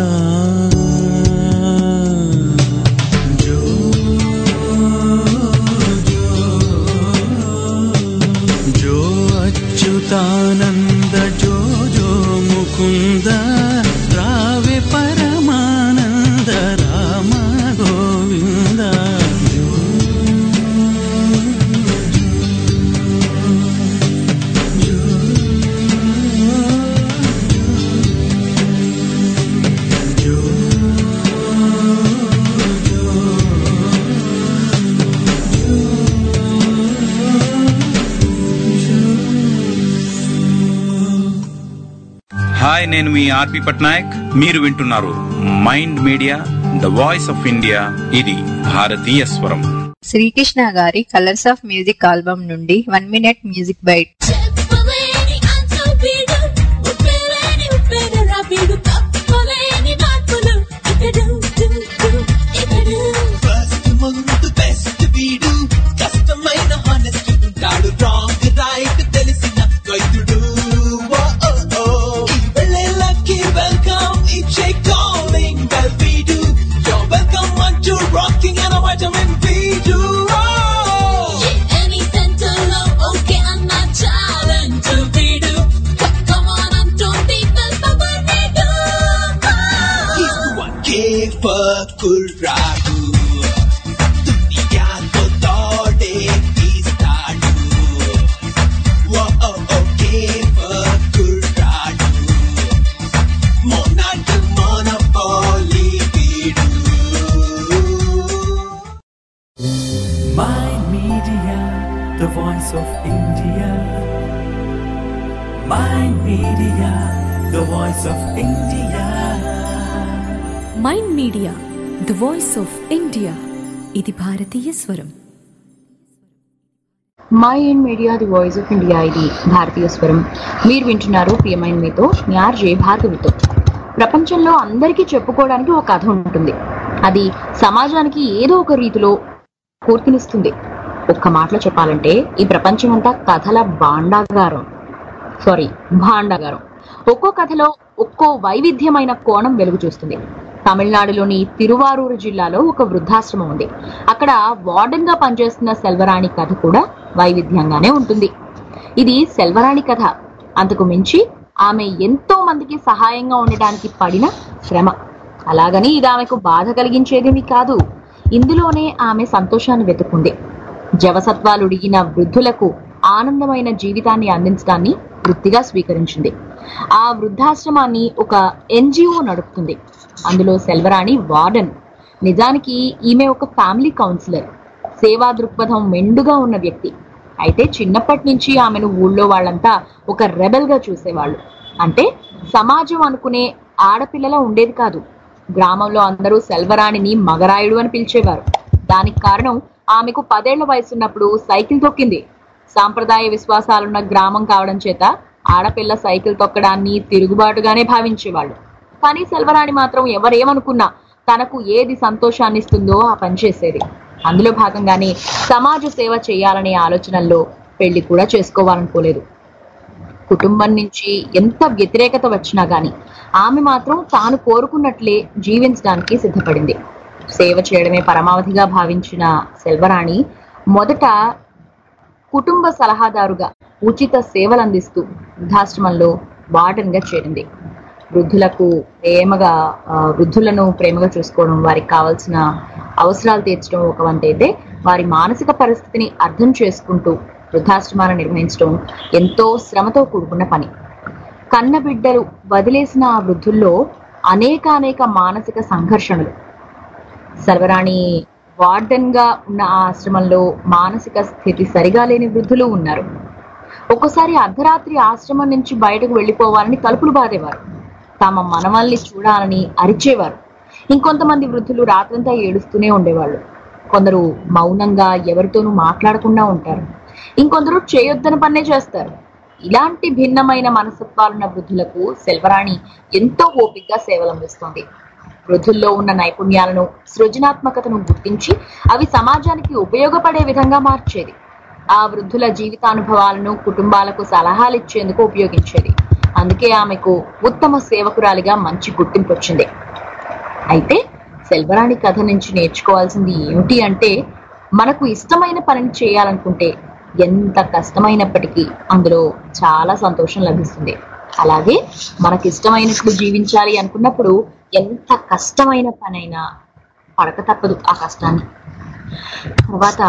జో జో అచ్యుతానంద జో జో ముకుంద రావే పరమానంద రామ గోవింద హాయ్ నేను మీ ఆర్పి పట్నాయక్ మీరు వింటున్నారు mind media the voice of India ఇది భారతీయ స్వరం శ్రీకృష్ణ గారి కలర్స్ ఆఫ్ మ్యూజిక్ ఆల్బమ్ నుండి వన్ మినిట్ మ్యూజిక్ బైట్ చెప్పలేని అంతబీడు ఉప్పెలేని ఉప్పెనరాబీడు తప్పలేని మార్పులు ఇకడు డు, డు, ఇకడు ఫస్ట్ ముందు బెస్ట్ వీడు కష్టమైన హానెస్ట్ ఉంటాడు రాంగ్ రైట్ తెలిసిన వైద్యుడు ఓ, ఓ, ఓ. ఈ వెళ్ళేళ్ళకి వెల్కమ్ ఇచ్చే కాలింగ్ బెల్ వీడు You're welcome అంటూ రాకింగ్ అండ్ వైటమిన్ వీడు ఎనీ సెంటర్లో ఓకే అన్న ఛాలెంజ్ వీడు కమాన్ అంటూ పీపుల్ పవర్ వీడు He's the one gave birth కుర్రాడు దునియాతో తోడే తీస్తాడు ఓ ఓ ఓ gave birth కుర్రాడు మొన్నటి మొనపోలి వీడు My Media, the voice of India. My Media, the voice of India. Mind media the voice of India ఇది భారతీయ స్వరం my in media the voice of India ఇది భారతీయ స్వరం మీరు వింటున్నారు ప్రియమైన మీతో మీ ఆర్జే భార్గవితో ప్రపంచంలో అందరికీ చెప్పుకోవడానికి ఒక కథ ఉంటుంది అది సమాజానికి ఏదో ఒక రీతిలో పూర్తినిస్తుంది ఒక్క మాటలో చెప్పాలంటే ఈ ప్రపంచం అంతా కథల భాండాగారం సారీ భాండాగారం ఒక్కో కథలో ఒక్కో వైవిధ్యమైన కోణం వెలుగు చూస్తుంది తమిళనాడులోని తిరువారూరు జిల్లాలో ఒక వృద్ధాశ్రమం ఉంది అక్కడ వార్డెన్ గా పనిచేస్తున్న సెల్వరాణి కథ కూడా వైవిధ్యంగానే ఉంటుంది ఇది సెల్వరాణి కథ అంతకు మించి ఆమె ఎంతో మందికి సహాయంగా ఉండడానికి పడిన శ్రమ అలాగని ఇది ఆమెకు బాధ కలిగించేదేమీ కాదు ఇందులోనే ఆమె సంతోషాన్ని వెతుకుంది జవసత్వాలు ఉడిగిన వృద్ధులకు ఆనందమైన జీవితాన్ని అందించడాన్ని వృత్తిగా స్వీకరించింది ఆ వృద్ధాశ్రమాన్ని ఒక ఎన్జిఓ నడుపుతుంది అందులో సెల్వరాణి వార్డెన్ నిజానికి ఈమె ఒక ఫ్యామిలీ కౌన్సిలర్ సేవా దృక్పథం మెండుగా ఉన్న వ్యక్తి అయితే చిన్నప్పటి నుంచి ఆమెను ఊళ్ళో వాళ్ళంతా ఒక రెబెల్ గా చూసేవాళ్ళు అంటే సమాజం అనుకునే ఆడపిల్లలా ఉండేది కాదు గ్రామంలో అందరూ సెల్వరాణిని మగరాయుడు అని పిలిచేవారు దానికి కారణం ఆమెకు పదేళ్ల వయసున్నప్పుడు సైకిల్ తొక్కింది సాంప్రదాయ విశ్వాసాలున్న గ్రామం కావడం చేత ఆడపిల్ల సైకిల్ తొక్కడాన్ని తిరుగుబాటుగానే భావించేవాళ్ళు కానీ సెల్వరాణి మాత్రం ఎవరేమనుకున్నా తనకు ఏది సంతోషాన్ని ఇస్తుందో ఆ పని చేసేది అందులో భాగంగానే సమాజ సేవ చేయాలనే ఆలోచనల్లో పెళ్లి కూడా చేసుకోవాలనుకోలేదు కుటుంబం నుంచి ఎంత వ్యతిరేకత వచ్చినా గాని ఆమె మాత్రం తాను కోరుకున్నట్లే జీవించడానికి సిద్ధపడింది సేవ చేయడమే పరమావధిగా భావించిన సెల్వరాణి మొదట కుటుంబ సలహాదారుగా ఉచిత సేవలు అందిస్తూ వృద్ధాశ్రమంలో వార్డెన్ గా చేరింది వృద్ధులకు ప్రేమగా ఆ, వృద్ధులను ప్రేమగా చూసుకోవడం వారికి కావాల్సిన అవసరాలు తీర్చడం ఒక వంత అయితే వారి మానసిక పరిస్థితిని అర్థం చేసుకుంటూ వృద్ధాశ్రమాన్ని నిర్వహించడం ఎంతో శ్రమతో కూడుకున్న పని కన్న బిడ్డలు వదిలేసిన ఆ వృద్ధుల్లో అనేక అనేక మానసిక సంఘర్షణలు సర్వరాణి వార్డెన్ గా ఉన్న ఆ ఆశ్రమంలో మానసిక స్థితి సరిగా లేని వృద్ధులు ఉన్నారు ఒక్కోసారి అర్ధరాత్రి ఆశ్రమం నుంచి బయటకు వెళ్లిపోవాలని తలుపులు బాదేవారు తమ మనవల్ని చూడాలని అరిచేవారు ఇంకొంతమంది వృద్ధులు రాత్రంతా ఏడుస్తూనే ఉండేవాళ్ళు కొందరు మౌనంగా ఎవరితోనూ మాట్లాడకుండా ఉంటారు ఇంకొందరు చేయొద్దన పన్నే చేస్తారు ఇలాంటి భిన్నమైన మనస్తత్వాలున్న వృద్ధులకు సెల్వరాణి ఎంతో ఓపికగా సేవలు అందిస్తోంది వృద్ధుల్లో ఉన్న నైపుణ్యాలను సృజనాత్మకతను గుర్తించి అవి సమాజానికి ఉపయోగపడే విధంగా మార్చేది ఆ వృద్ధుల జీవితానుభవాలను కుటుంబాలకు సలహాలు ఇచ్చేందుకు ఉపయోగించేది అందుకే ఆమెకు ఉత్తమ సేవకురాలిగా మంచి గుర్తింపు వచ్చింది అయితే సెల్వరాణి కథ నుంచి నేర్చుకోవాల్సింది ఏమిటి అంటే మనకు ఇష్టమైన పనిని చేయాలనుకుంటే ఎంత కష్టమైనప్పటికీ అందులో చాలా సంతోషం లభిస్తుంది అలాగే మనకి ఇష్టమైనట్లు జీవించాలి అనుకున్నప్పుడు ఎంత కష్టమైన పనైనా పడక తప్పదు ఆ కష్టాన్ని తర్వాత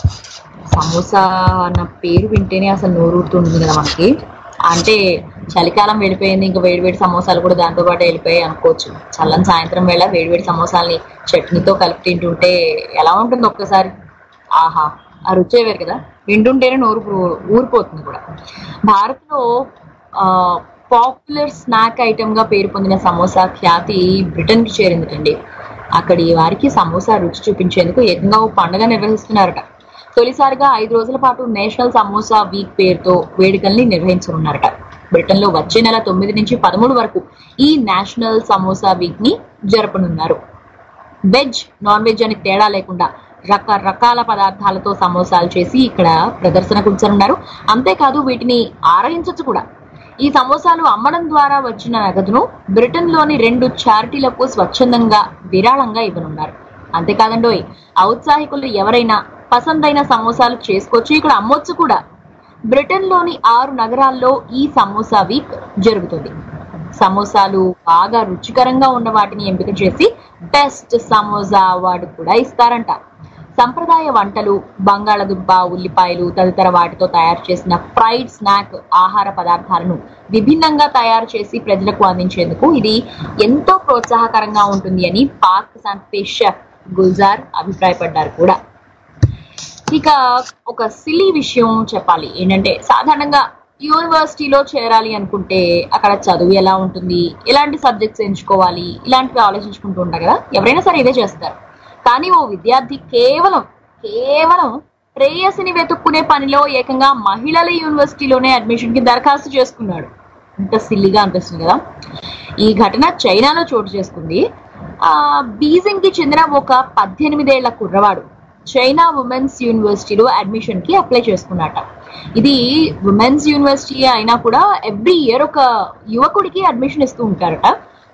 సమోసా అన్న పేరు వింటేనే అసలు నోరూరుతుంటుంది కదా మనకి అంటే చలికాలం వెళ్ళిపోయింది ఇంకా వేడివేడి సమోసాలు కూడా దాంతో పాటు వెళ్ళిపోయాయి అనుకోవచ్చు చల్లని సాయంత్రం వేళ వేడివేడి సమోసాల్ని చట్నీతో కలిపి తింటుంటే ఎలా ఉంటుంది ఒక్కసారి ఆహా ఆ రుచే వేరు కదా వింటుంటేనే నోరు ఊ- ఊరిపోతుంది కూడా భారత్లో పాపులర్ స్నాక్ ఐటమ్ గా పేరు పొందిన సమోసా ఖ్యాతి బ్రిటన్ కి చేరిందిటండి అక్కడి వారికి సమోసా రుచి చూపించేందుకు ఏకంగా ఓ పండుగ నిర్వహిస్తున్నారట తొలిసారిగా ఐదు రోజుల పాటు నేషనల్ సమోసా వీక్ పేరుతో వేడుకల్ని నిర్వహించనున్నారట బ్రిటన్ లో వచ్చే నెల తొమ్మిది నుంచి పదమూడు వరకు ఈ నేషనల్ సమోసా వీక్ ని జరపనున్నారు వెజ్ నాన్ వెజ్ అని తేడా లేకుండా రకరకాల పదార్థాలతో సమోసాలు చేసి ఇక్కడ ప్రదర్శనకు ఉంచనున్నారు అంతేకాదు వీటిని ఆరగించచ్చు కూడా ఈ సమోసాలు అమ్మడం ద్వారా వచ్చిన నగదును బ్రిటన్ లోని రెండు చారిటీలకు స్వచ్ఛందంగా విరాళంగా ఇవ్వనున్నారు అంతేకాదండోయ్ ఔత్సాహికులు ఎవరైనా పసందైన సమోసాలు చేసుకోవచ్చు ఇక్కడ అమ్మొచ్చు కూడా బ్రిటన్ లోని ఆరు నగరాల్లో ఈ సమోసా వీక్ జరుగుతుంది సమోసాలు బాగా రుచికరంగా ఉన్న వాటిని ఎంపిక చేసి బెస్ట్ సమోసా అవార్డు కూడా ఇస్తారంట సంప్రదాయ వంటలు బంగాళదుంప ఉల్లిపాయలు తదితర వాటితో తయారు చేసిన ఫ్రైడ్ స్నాక్ ఆహార పదార్థాలను విభిన్నంగా తయారు చేసి ప్రజలకు అందించేందుకు ఇది ఎంతో ప్రోత్సాహకరంగా ఉంటుంది అని పాక్ సంస్థ షెఫ్ గుల్జార్ అభిప్రాయపడ్డారు కూడా ఇక ఒక సిలీ విషయం చెప్పాలి ఏంటంటే సాధారణంగా యూనివర్సిటీలో చేరాలి అనుకుంటే అక్కడ చదువు ఎలా ఉంటుంది ఎలాంటి సబ్జెక్ట్స్ ఎంచుకోవాలి ఇలాంటివి ఆలోచించుకుంటూ ఉంటారు కదా ఎవరైనా సరే ఇదే చేస్తారు కానీ ఓ విద్యార్థి కేవలం కేవలం ప్రేయసిని వెతుక్కునే పనిలో ఏకంగా మహిళల యూనివర్సిటీలోనే అడ్మిషన్ కి దరఖాస్తు చేసుకున్నాడు ఇంత సిల్లిగా అనిపిస్తుంది కదా ఈ ఘటన చైనాలో చోటు చేసుకుంది ఆ బీజింగ్ కి చెందిన ఒక పద్దెనిమిదేళ్ల కుర్రవాడు చైనా ఉమెన్స్ యూనివర్సిటీలో అడ్మిషన్ కి అప్లై చేసుకున్నట ఇది ఉమెన్స్ యూనివర్సిటీ అయినా కూడా ఎవ్రీ ఇయర్ ఒక యువకుడికి అడ్మిషన్ ఇస్తూ ఉంటారట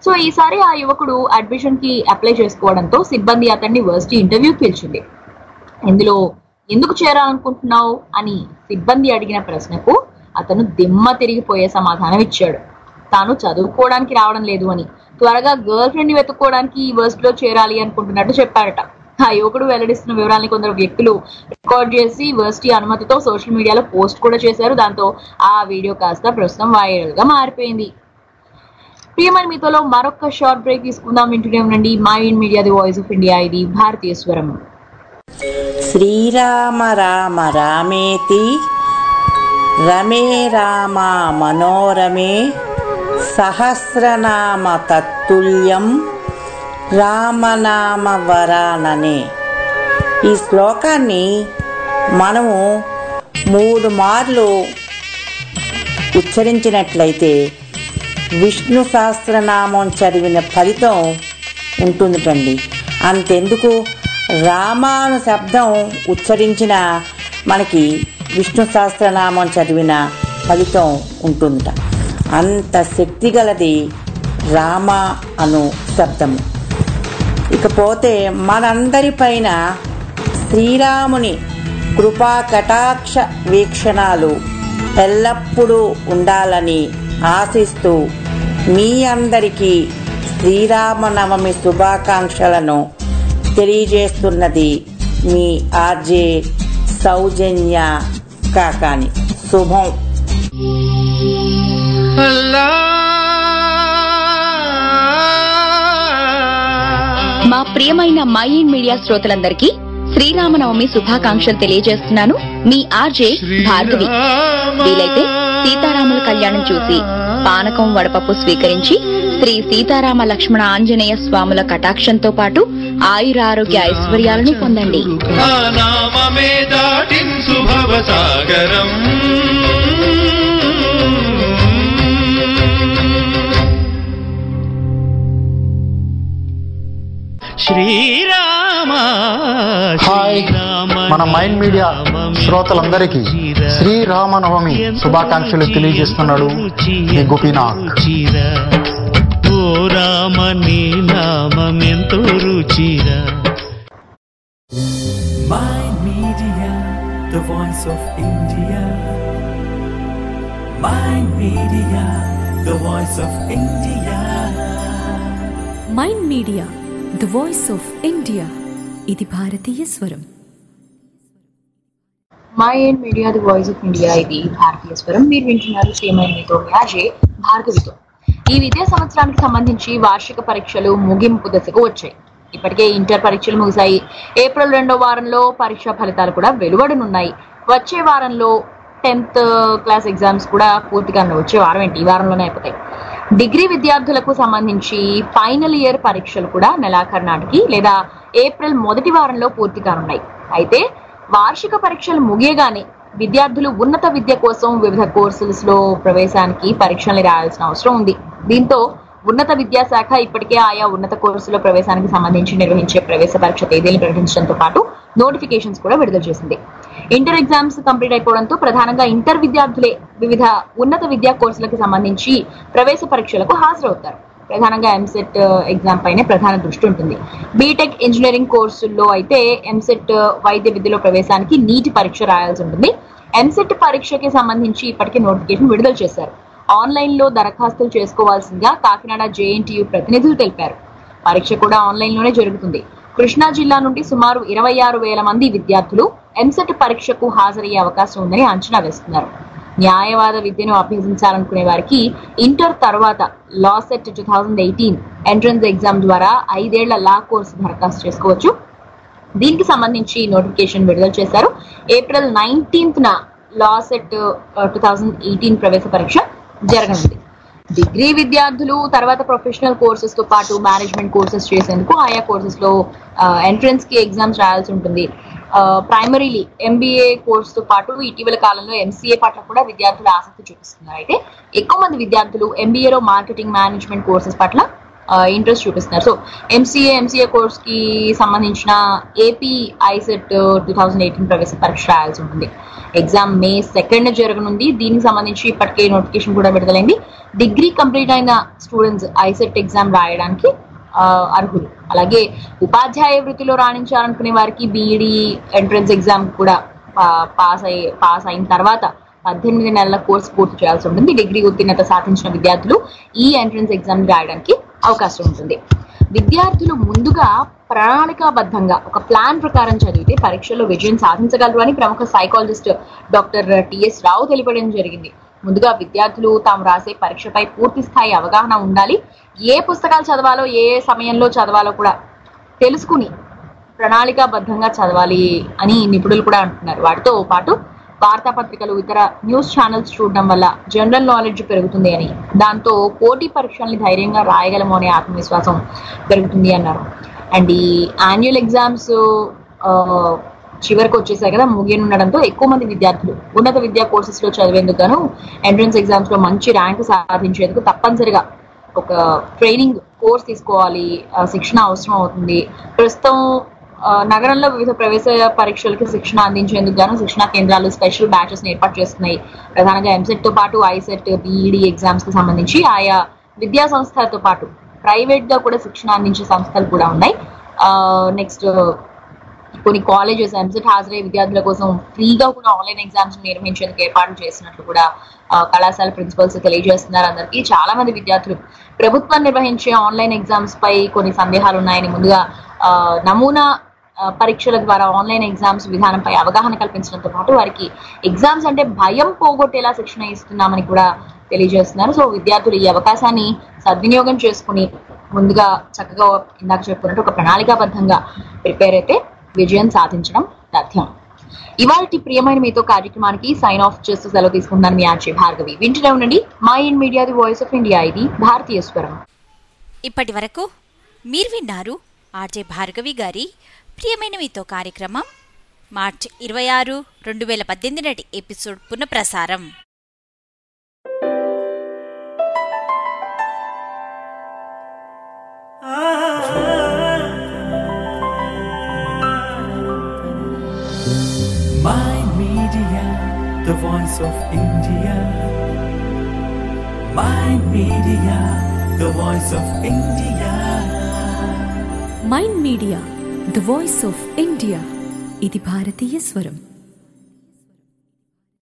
సో ఈసారి ఆ యువకుడు అడ్మిషన్ కి అప్లై చేసుకోవడంతో సిబ్బంది అతన్ని వర్సిటీ ఇంటర్వ్యూకి పిలిచింది ఇందులో ఎందుకు చేరాలనుకుంటున్నావు అని సిబ్బంది అడిగిన ప్రశ్నకు అతను దిమ్మ తిరిగిపోయే సమాధానం ఇచ్చాడు తాను చదువుకోవడానికి రావడం లేదు అని త్వరగా గర్ల్ ఫ్రెండ్ ని వెతుక్కోవడానికి ఈ వర్సిటీలో చేరాలి అనుకుంటున్నట్టు చెప్పారట ఆ యువకుడు వెల్లడిస్తున్న వివరాలని కొందరు వ్యక్తులు రికార్డ్ చేసి వర్సిటీ అనుమతితో సోషల్ మీడియాలో పోస్ట్ కూడా చేశారు దాంతో ఆ వీడియో కాస్త ప్రస్తుతం వైరల్ గా మారిపోయింది ప్రియమైన మీతోలో మరొక షార్ట్ బ్రేక్ తీసుకుందాం వింటూనే ఉండండి my in media the voice of India ఇది భారతీయ స్వరం శ్రీరామ రామ రామేతి రమే రామ మనోరమే సహస్రనామ తత్తుల్యం రామనామ వరాననే ఈ శ్లోకాన్ని మనము మూడు మార్లు ఉచ్చరించినట్లయితే విష్ణు సహస్రనామం చదివిన ఫలితం ఉంటుందిటండి అంతెందుకు రామాను శబ్దం ఉచ్చరించిన మనకి విష్ణు సహస్రనామం చదివిన ఫలితం ఉంటుందట అంత శక్తి గలది రామ అను శబ్దము ఇకపోతే మనందరిపైన శ్రీరాముని కృపా కటాక్ష వీక్షణాలు ఎల్లప్పుడూ ఉండాలని ఆశిస్తూ మీ అందరికీ శ్రీరామనవమి శుభాకాంక్షలను తెలియజేస్తున్నది మీ ఆర్జే సౌజన్య కాకాని శుభం మా ప్రియమైన మై ఇన్ మీడియా శ్రోతలందరికీ శ్రీరామనవమి శుభాకాంక్షలు తెలియజేస్తున్నాను మీ ఆర్జే భార్గవి వీలైతే సీతారాముల కళ్యాణం చూసి పానకం వడపప్పు స్వీకరించి శ్రీ సీతారామ లక్ష్మణ ఆంజనేయ స్వాముల కటాక్షంతో పాటు ఆయురారోగ్య ఐశ్వర్యాలను పొందండి ఆ నామమే దాటించు భవసాగరం శ్రీరామ హాయ్ మన మైండ్ మీడియా శ్రోతలందరికీ శ్రీరామనవమి శుభాకాంక్షలు తెలియజేస్తున్నాడు మీ గోపీనాథ్ ఓ రామ నీ నామెంతో రుచిరా Mind Media, the voice of India. Mind Media, the voice of India. Mind media the voice of India ఇది భారతీయ స్వరం mind media the voice of India ఇది భారతీయ స్వరం మీరు వింటున్నారు శ్రీమైన మీతో యాజే భార్గవితో ఈ విద్యా సంవత్సరానికి సంబంధించి వార్షిక పరీక్షలు ముగింపు దశకు వచ్చాయి ఇప్పటికే ఇంటర్ పరీక్షలు ముగిశాయి ఏప్రిల్ రెండో వారంలో పరీక్ష ఫలితాలు కూడా వెలువడనున్నాయి వచ్చే వారంలో టెన్త్ క్లాస్ ఎగ్జామ్స్ కూడా పూర్తిగా వచ్చే వారం ఏంటి ఈ వారంలోనే అయిపోతాయి డిగ్రీ విద్యార్థులకు సంబంధించి ఫైనల్ ఇయర్ పరీక్షలు కూడా నెలాఖరు నాటికి లేదా ఏప్రిల్ మొదటి వారంలో పూర్తి కానున్నాయి అయితే వార్షిక పరీక్షలు ముగియగానే విద్యార్థులు ఉన్నత విద్య కోసం వివిధ కోర్సులలో లో ప్రవేశానికి పరీక్షలు రాయాల్సిన అవసరం ఉంది దీంతో ఉన్నత విద్యాశాఖ ఇప్పటికే ఆయా ఉన్నత కోర్సులో ప్రవేశానికి సంబంధించి నిర్వహించే ప్రవేశ పరీక్ష తేదీలు ప్రకటించడంతో పాటు నోటిఫికేషన్స్ కూడా విడుదల చేసింది ఇంటర్ ఎగ్జామ్స్ కంప్లీట్ అయిపోవడంతో ప్రధానంగా ఇంటర్ విద్యార్థులే వివిధ ఉన్నత విద్యా కోర్సులకు సంబంధించి ప్రవేశ పరీక్షలకు హాజరవుతారు ప్రధానంగా ఎంసెట్ ఎగ్జామ్ పైనే ప్రధాన దృష్టి ఉంటుంది బీటెక్ ఇంజనీరింగ్ కోర్సుల్లో అయితే ఎంసెట్ వైద్య విద్యలో ప్రవేశానికి నీటి పరీక్ష రాయాల్సి ఉంటుంది ఎంసెట్ పరీక్షకి సంబంధించి ఇప్పటికే నోటిఫికేషన్ విడుదల చేశారు ఆన్లైన్ లో దరఖాస్తులు చేసుకోవాల్సిందిగా కాకినాడ జేఎన్టీయూ ప్రతినిధులు తెలిపారు పరీక్ష కూడా ఆన్లైన్ లోనే జరుగుతుంది కృష్ణా జిల్లా నుండి సుమారు ఇరవై ఆరు వేల మంది విద్యార్థులు ఎంసెట్ పరీక్షకు హాజరయ్యే అవకాశం ఉందని అంచనా వేస్తున్నారు న్యాయవాద విద్యను అభ్యసించాలనుకునే వారికి ఇంటర్ తర్వాత law set two thousand eighteen entrance exam ద్వారా ఐదేళ్ల లా కోర్సు దరఖాస్తు చేసుకోవచ్చు దీనికి సంబంధించి నోటిఫికేషన్ విడుదల చేశారు ఏప్రిల్ నైన్టీన్త్ న law set two thousand eighteen ప్రవేశ పరీక్ష జరగనుంది డిగ్రీ విద్యార్థులు తర్వాత ప్రొఫెషనల్ కోర్సెస్ తో పాటు మేనేజ్మెంట్ కోర్సెస్ చేసేందుకు ఆయా కోర్సెస్ లో ఎంట్రన్స్ కి ఎగ్జామ్స్ రాయాల్సి ఉంటుంది ప్రైమరీలీ ఎంబీఏ కోర్స్ తో పాటు ఇటీవల కాలంలో ఎంసీఏ పట్ల కూడా విద్యార్థులు ఆసక్తి చూపిస్తున్నారు అయితే ఎక్కువ మంది విద్యార్థులు ఎంబీఏలో మార్కెటింగ్ మేనేజ్మెంట్ కోర్సెస్ పట్ల ఇంట్రెస్ట్ చూపిస్తున్నారు సో ఎంసీఏ ఎంసీఏ కోర్స్ కి సంబంధించిన AP ICET two thousand eighteen ప్రవేశ పరీక్ష రాయాల్సి ఉంటుంది ఎగ్జామ్ మే సెకండ్ జరగనుంది దీనికి సంబంధించి ఇప్పటికే నోటిఫికేషన్ కూడా విడుదలైంది డిగ్రీ కంప్లీట్ అయిన స్టూడెంట్స్ ఐసెట్ ఎగ్జామ్ రాయడానికి ఆ, అర్హులు అలాగే ఉపాధ్యాయ వృత్తిలో రాణించాలనుకునే వారికి బీఈడి ఎంట్రన్స్ ఎగ్జామ్ కూడా పా- పాస్ అయ్యి పాస్ అయిన తర్వాత పద్దెనిమిది నెలల కోర్సు పూర్తి చేయాల్సి ఉంటుంది డిగ్రీ ఉత్తీర్ణత సాధించిన విద్యార్థులు ఈ ఎంట్రన్స్ ఎగ్జామ్ రాయడానికి అవకాశం ఉంటుంది విద్యార్థులు ముందుగా ప్రణాళికాబద్ధంగా ఒక ప్లాన్ ప్రకారం చదివితే పరీక్షలో విజయం సాధించగలరు అని ప్రముఖ సైకాలజిస్ట్ డాక్టర్ టిఎస్ రావు తెలిపడం జరిగింది ముందుగా విద్యార్థులు తాము రాసే పరీక్షపై పూర్తి స్థాయి అవగాహన ఉండాలి ఏ పుస్తకాలు చదవాలో ఏ సమయంలో చదవాలో కూడా తెలుసుకుని ప్రణాళికాబద్ధంగా చదవాలి అని నిపుణులు కూడా అంటున్నారు వాటితో పాటు వార్తాపత్రికలు ఇతర న్యూస్ ఛానల్స్ చూడడం వల్ల జనరల్ నాలెడ్జ్ పెరుగుతుంది అని దాంతో పోటీ పరీక్షల్ని ధైర్యంగా రాయగలము అనే ఆత్మవిశ్వాసం పెరుగుతుంది అన్నారు అండ్ ఈ యాన్యువల్ ఎగ్జామ్స్ చివరికి వచ్చేసాయి కదా ముగియనుండడంతో ఎక్కువ మంది విద్యార్థులు ఉన్నత విద్యా కోర్సెస్ లో చదివేందుకు గాను ఎంట్రన్స్ ఎగ్జామ్స్ లో మంచి ర్యాంక్ సాధించేందుకు తప్పనిసరిగా ఒక ట్రైనింగ్ కోర్స్ తీసుకోవాలి ఆ, శిక్షణ అవసరం అవుతుంది ప్రస్తుతం ఆ, నగరంలో వివిధ ప్రవేశ పరీక్షలకు శిక్షణ అందించేందుకు గాను శిక్షణా కేంద్రాలు స్పెషల్ బ్యాచెస్ ఏర్పాటు చేస్తున్నాయి ప్రధానంగా ఎంసెట్ తో పాటు ఐసెట్ బీఈడి ఎగ్జామ్స్ కి సంబంధించి ఆయా విద్యా సంస్థలతో పాటు ప్రైవేట్ గా కూడా శిక్షణ అందించే సంస్థలు కూడా ఉన్నాయి నెక్స్ట్ కొన్ని కాలేజెస్ ఎంసెట్ హాజరయ్యే విద్యార్థుల కోసం ఫ్రీగా కూడా ఆన్లైన్ ఎగ్జామ్స్ నిర్వహించేందుకు ఏర్పాటు చేసినట్లు కూడా ఆ, కళాశాల ప్రిన్సిపల్స్ తెలియజేస్తున్నారు అందరికీ చాలా మంది విద్యార్థులు ప్రభుత్వం నిర్వహించే ఆన్లైన్ ఎగ్జామ్స్ పై కొన్ని సందేహాలు ఉన్నాయని ముందుగా ఆ, నమూనా ఆ, పరీక్షల ద్వారా ఆన్లైన్ ఎగ్జామ్స్ విధానంపై అవగాహన కల్పించడంతో పాటు వారికి ఎగ్జామ్స్ అంటే భయం పోగొట్టేలా శిక్షణ ఇస్తున్నామని కూడా తెలియజేస్తున్నారు సో విద్యార్థులు ఈ అవకాశాన్ని సద్వినియోగం చేసుకుని ముందుగా చక్కగా ఇందాక చెప్పుకున్నట్టు ఒక ప్రణాళికాబద్ధంగా ప్రిపేర్ అయితే విజయం సాధించడం తథ్యం ఇవాళ ప్రియమైన మీతో కార్యక్రమానికి సైన్ ఆఫ్ చేస్తూ సెలవు తీసుకుంటున్నాను మీ ఆర్జే భార్గవి వింటూనే ఉండండి my in media the voice of India ఇది భారతీయ స్వరం ఇప్పటి వరకు మీరు విన్నారు ఆర్జే భార్గవి గారి ప్రియమైన మీతో కార్యక్రమం మార్చి ఇరవై ఆరు రెండు వేల పద్దెనిమిది నాటి ఎపిసోడ్ పునఃప్రసారం My Media, the voice of India. My Media, the voice of India. Mind media the voice of India ఇది భారతీయ స్వరం